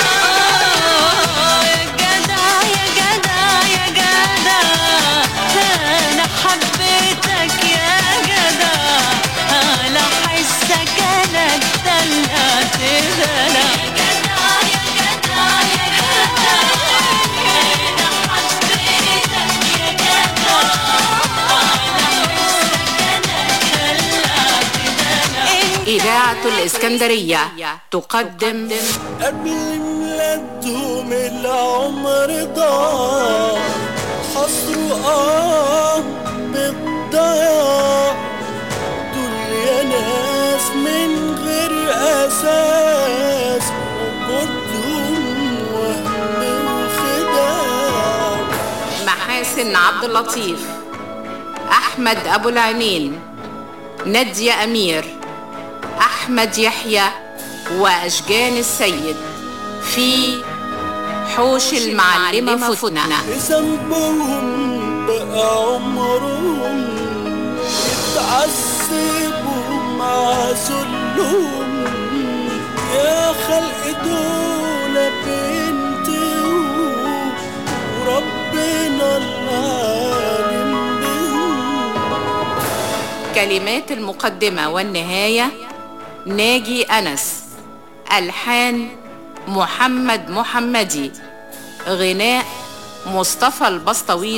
يا جدع يا جدع يا جدع انا حبيتك يا جدع على حسك انا اتدلعت دلع يا جدع يا جدع يا جدع انا حبيتك يا جدع على حسك انا اتدلعت دلع إذاعة الإسكندرية تقدم قبل ميلادهم العمر ضاع حصروا اه بالضياع دول يا ناس من غير اساس وجودهم وهم وخداع محاسن عبد اللطيف أحمد أبو العينين نادية أمير أحمد يحيى وأشجان السيد في حوش المعلمة فتنة ذنبهم بقى عمرهم يتعذبوا مع ذلهم يا خلق دول بنتهم وربنا العالم بهم كلمات المقدمة والنهاية ناجي أنس ألحان محمد محمدي غناء مصطفى البسطويط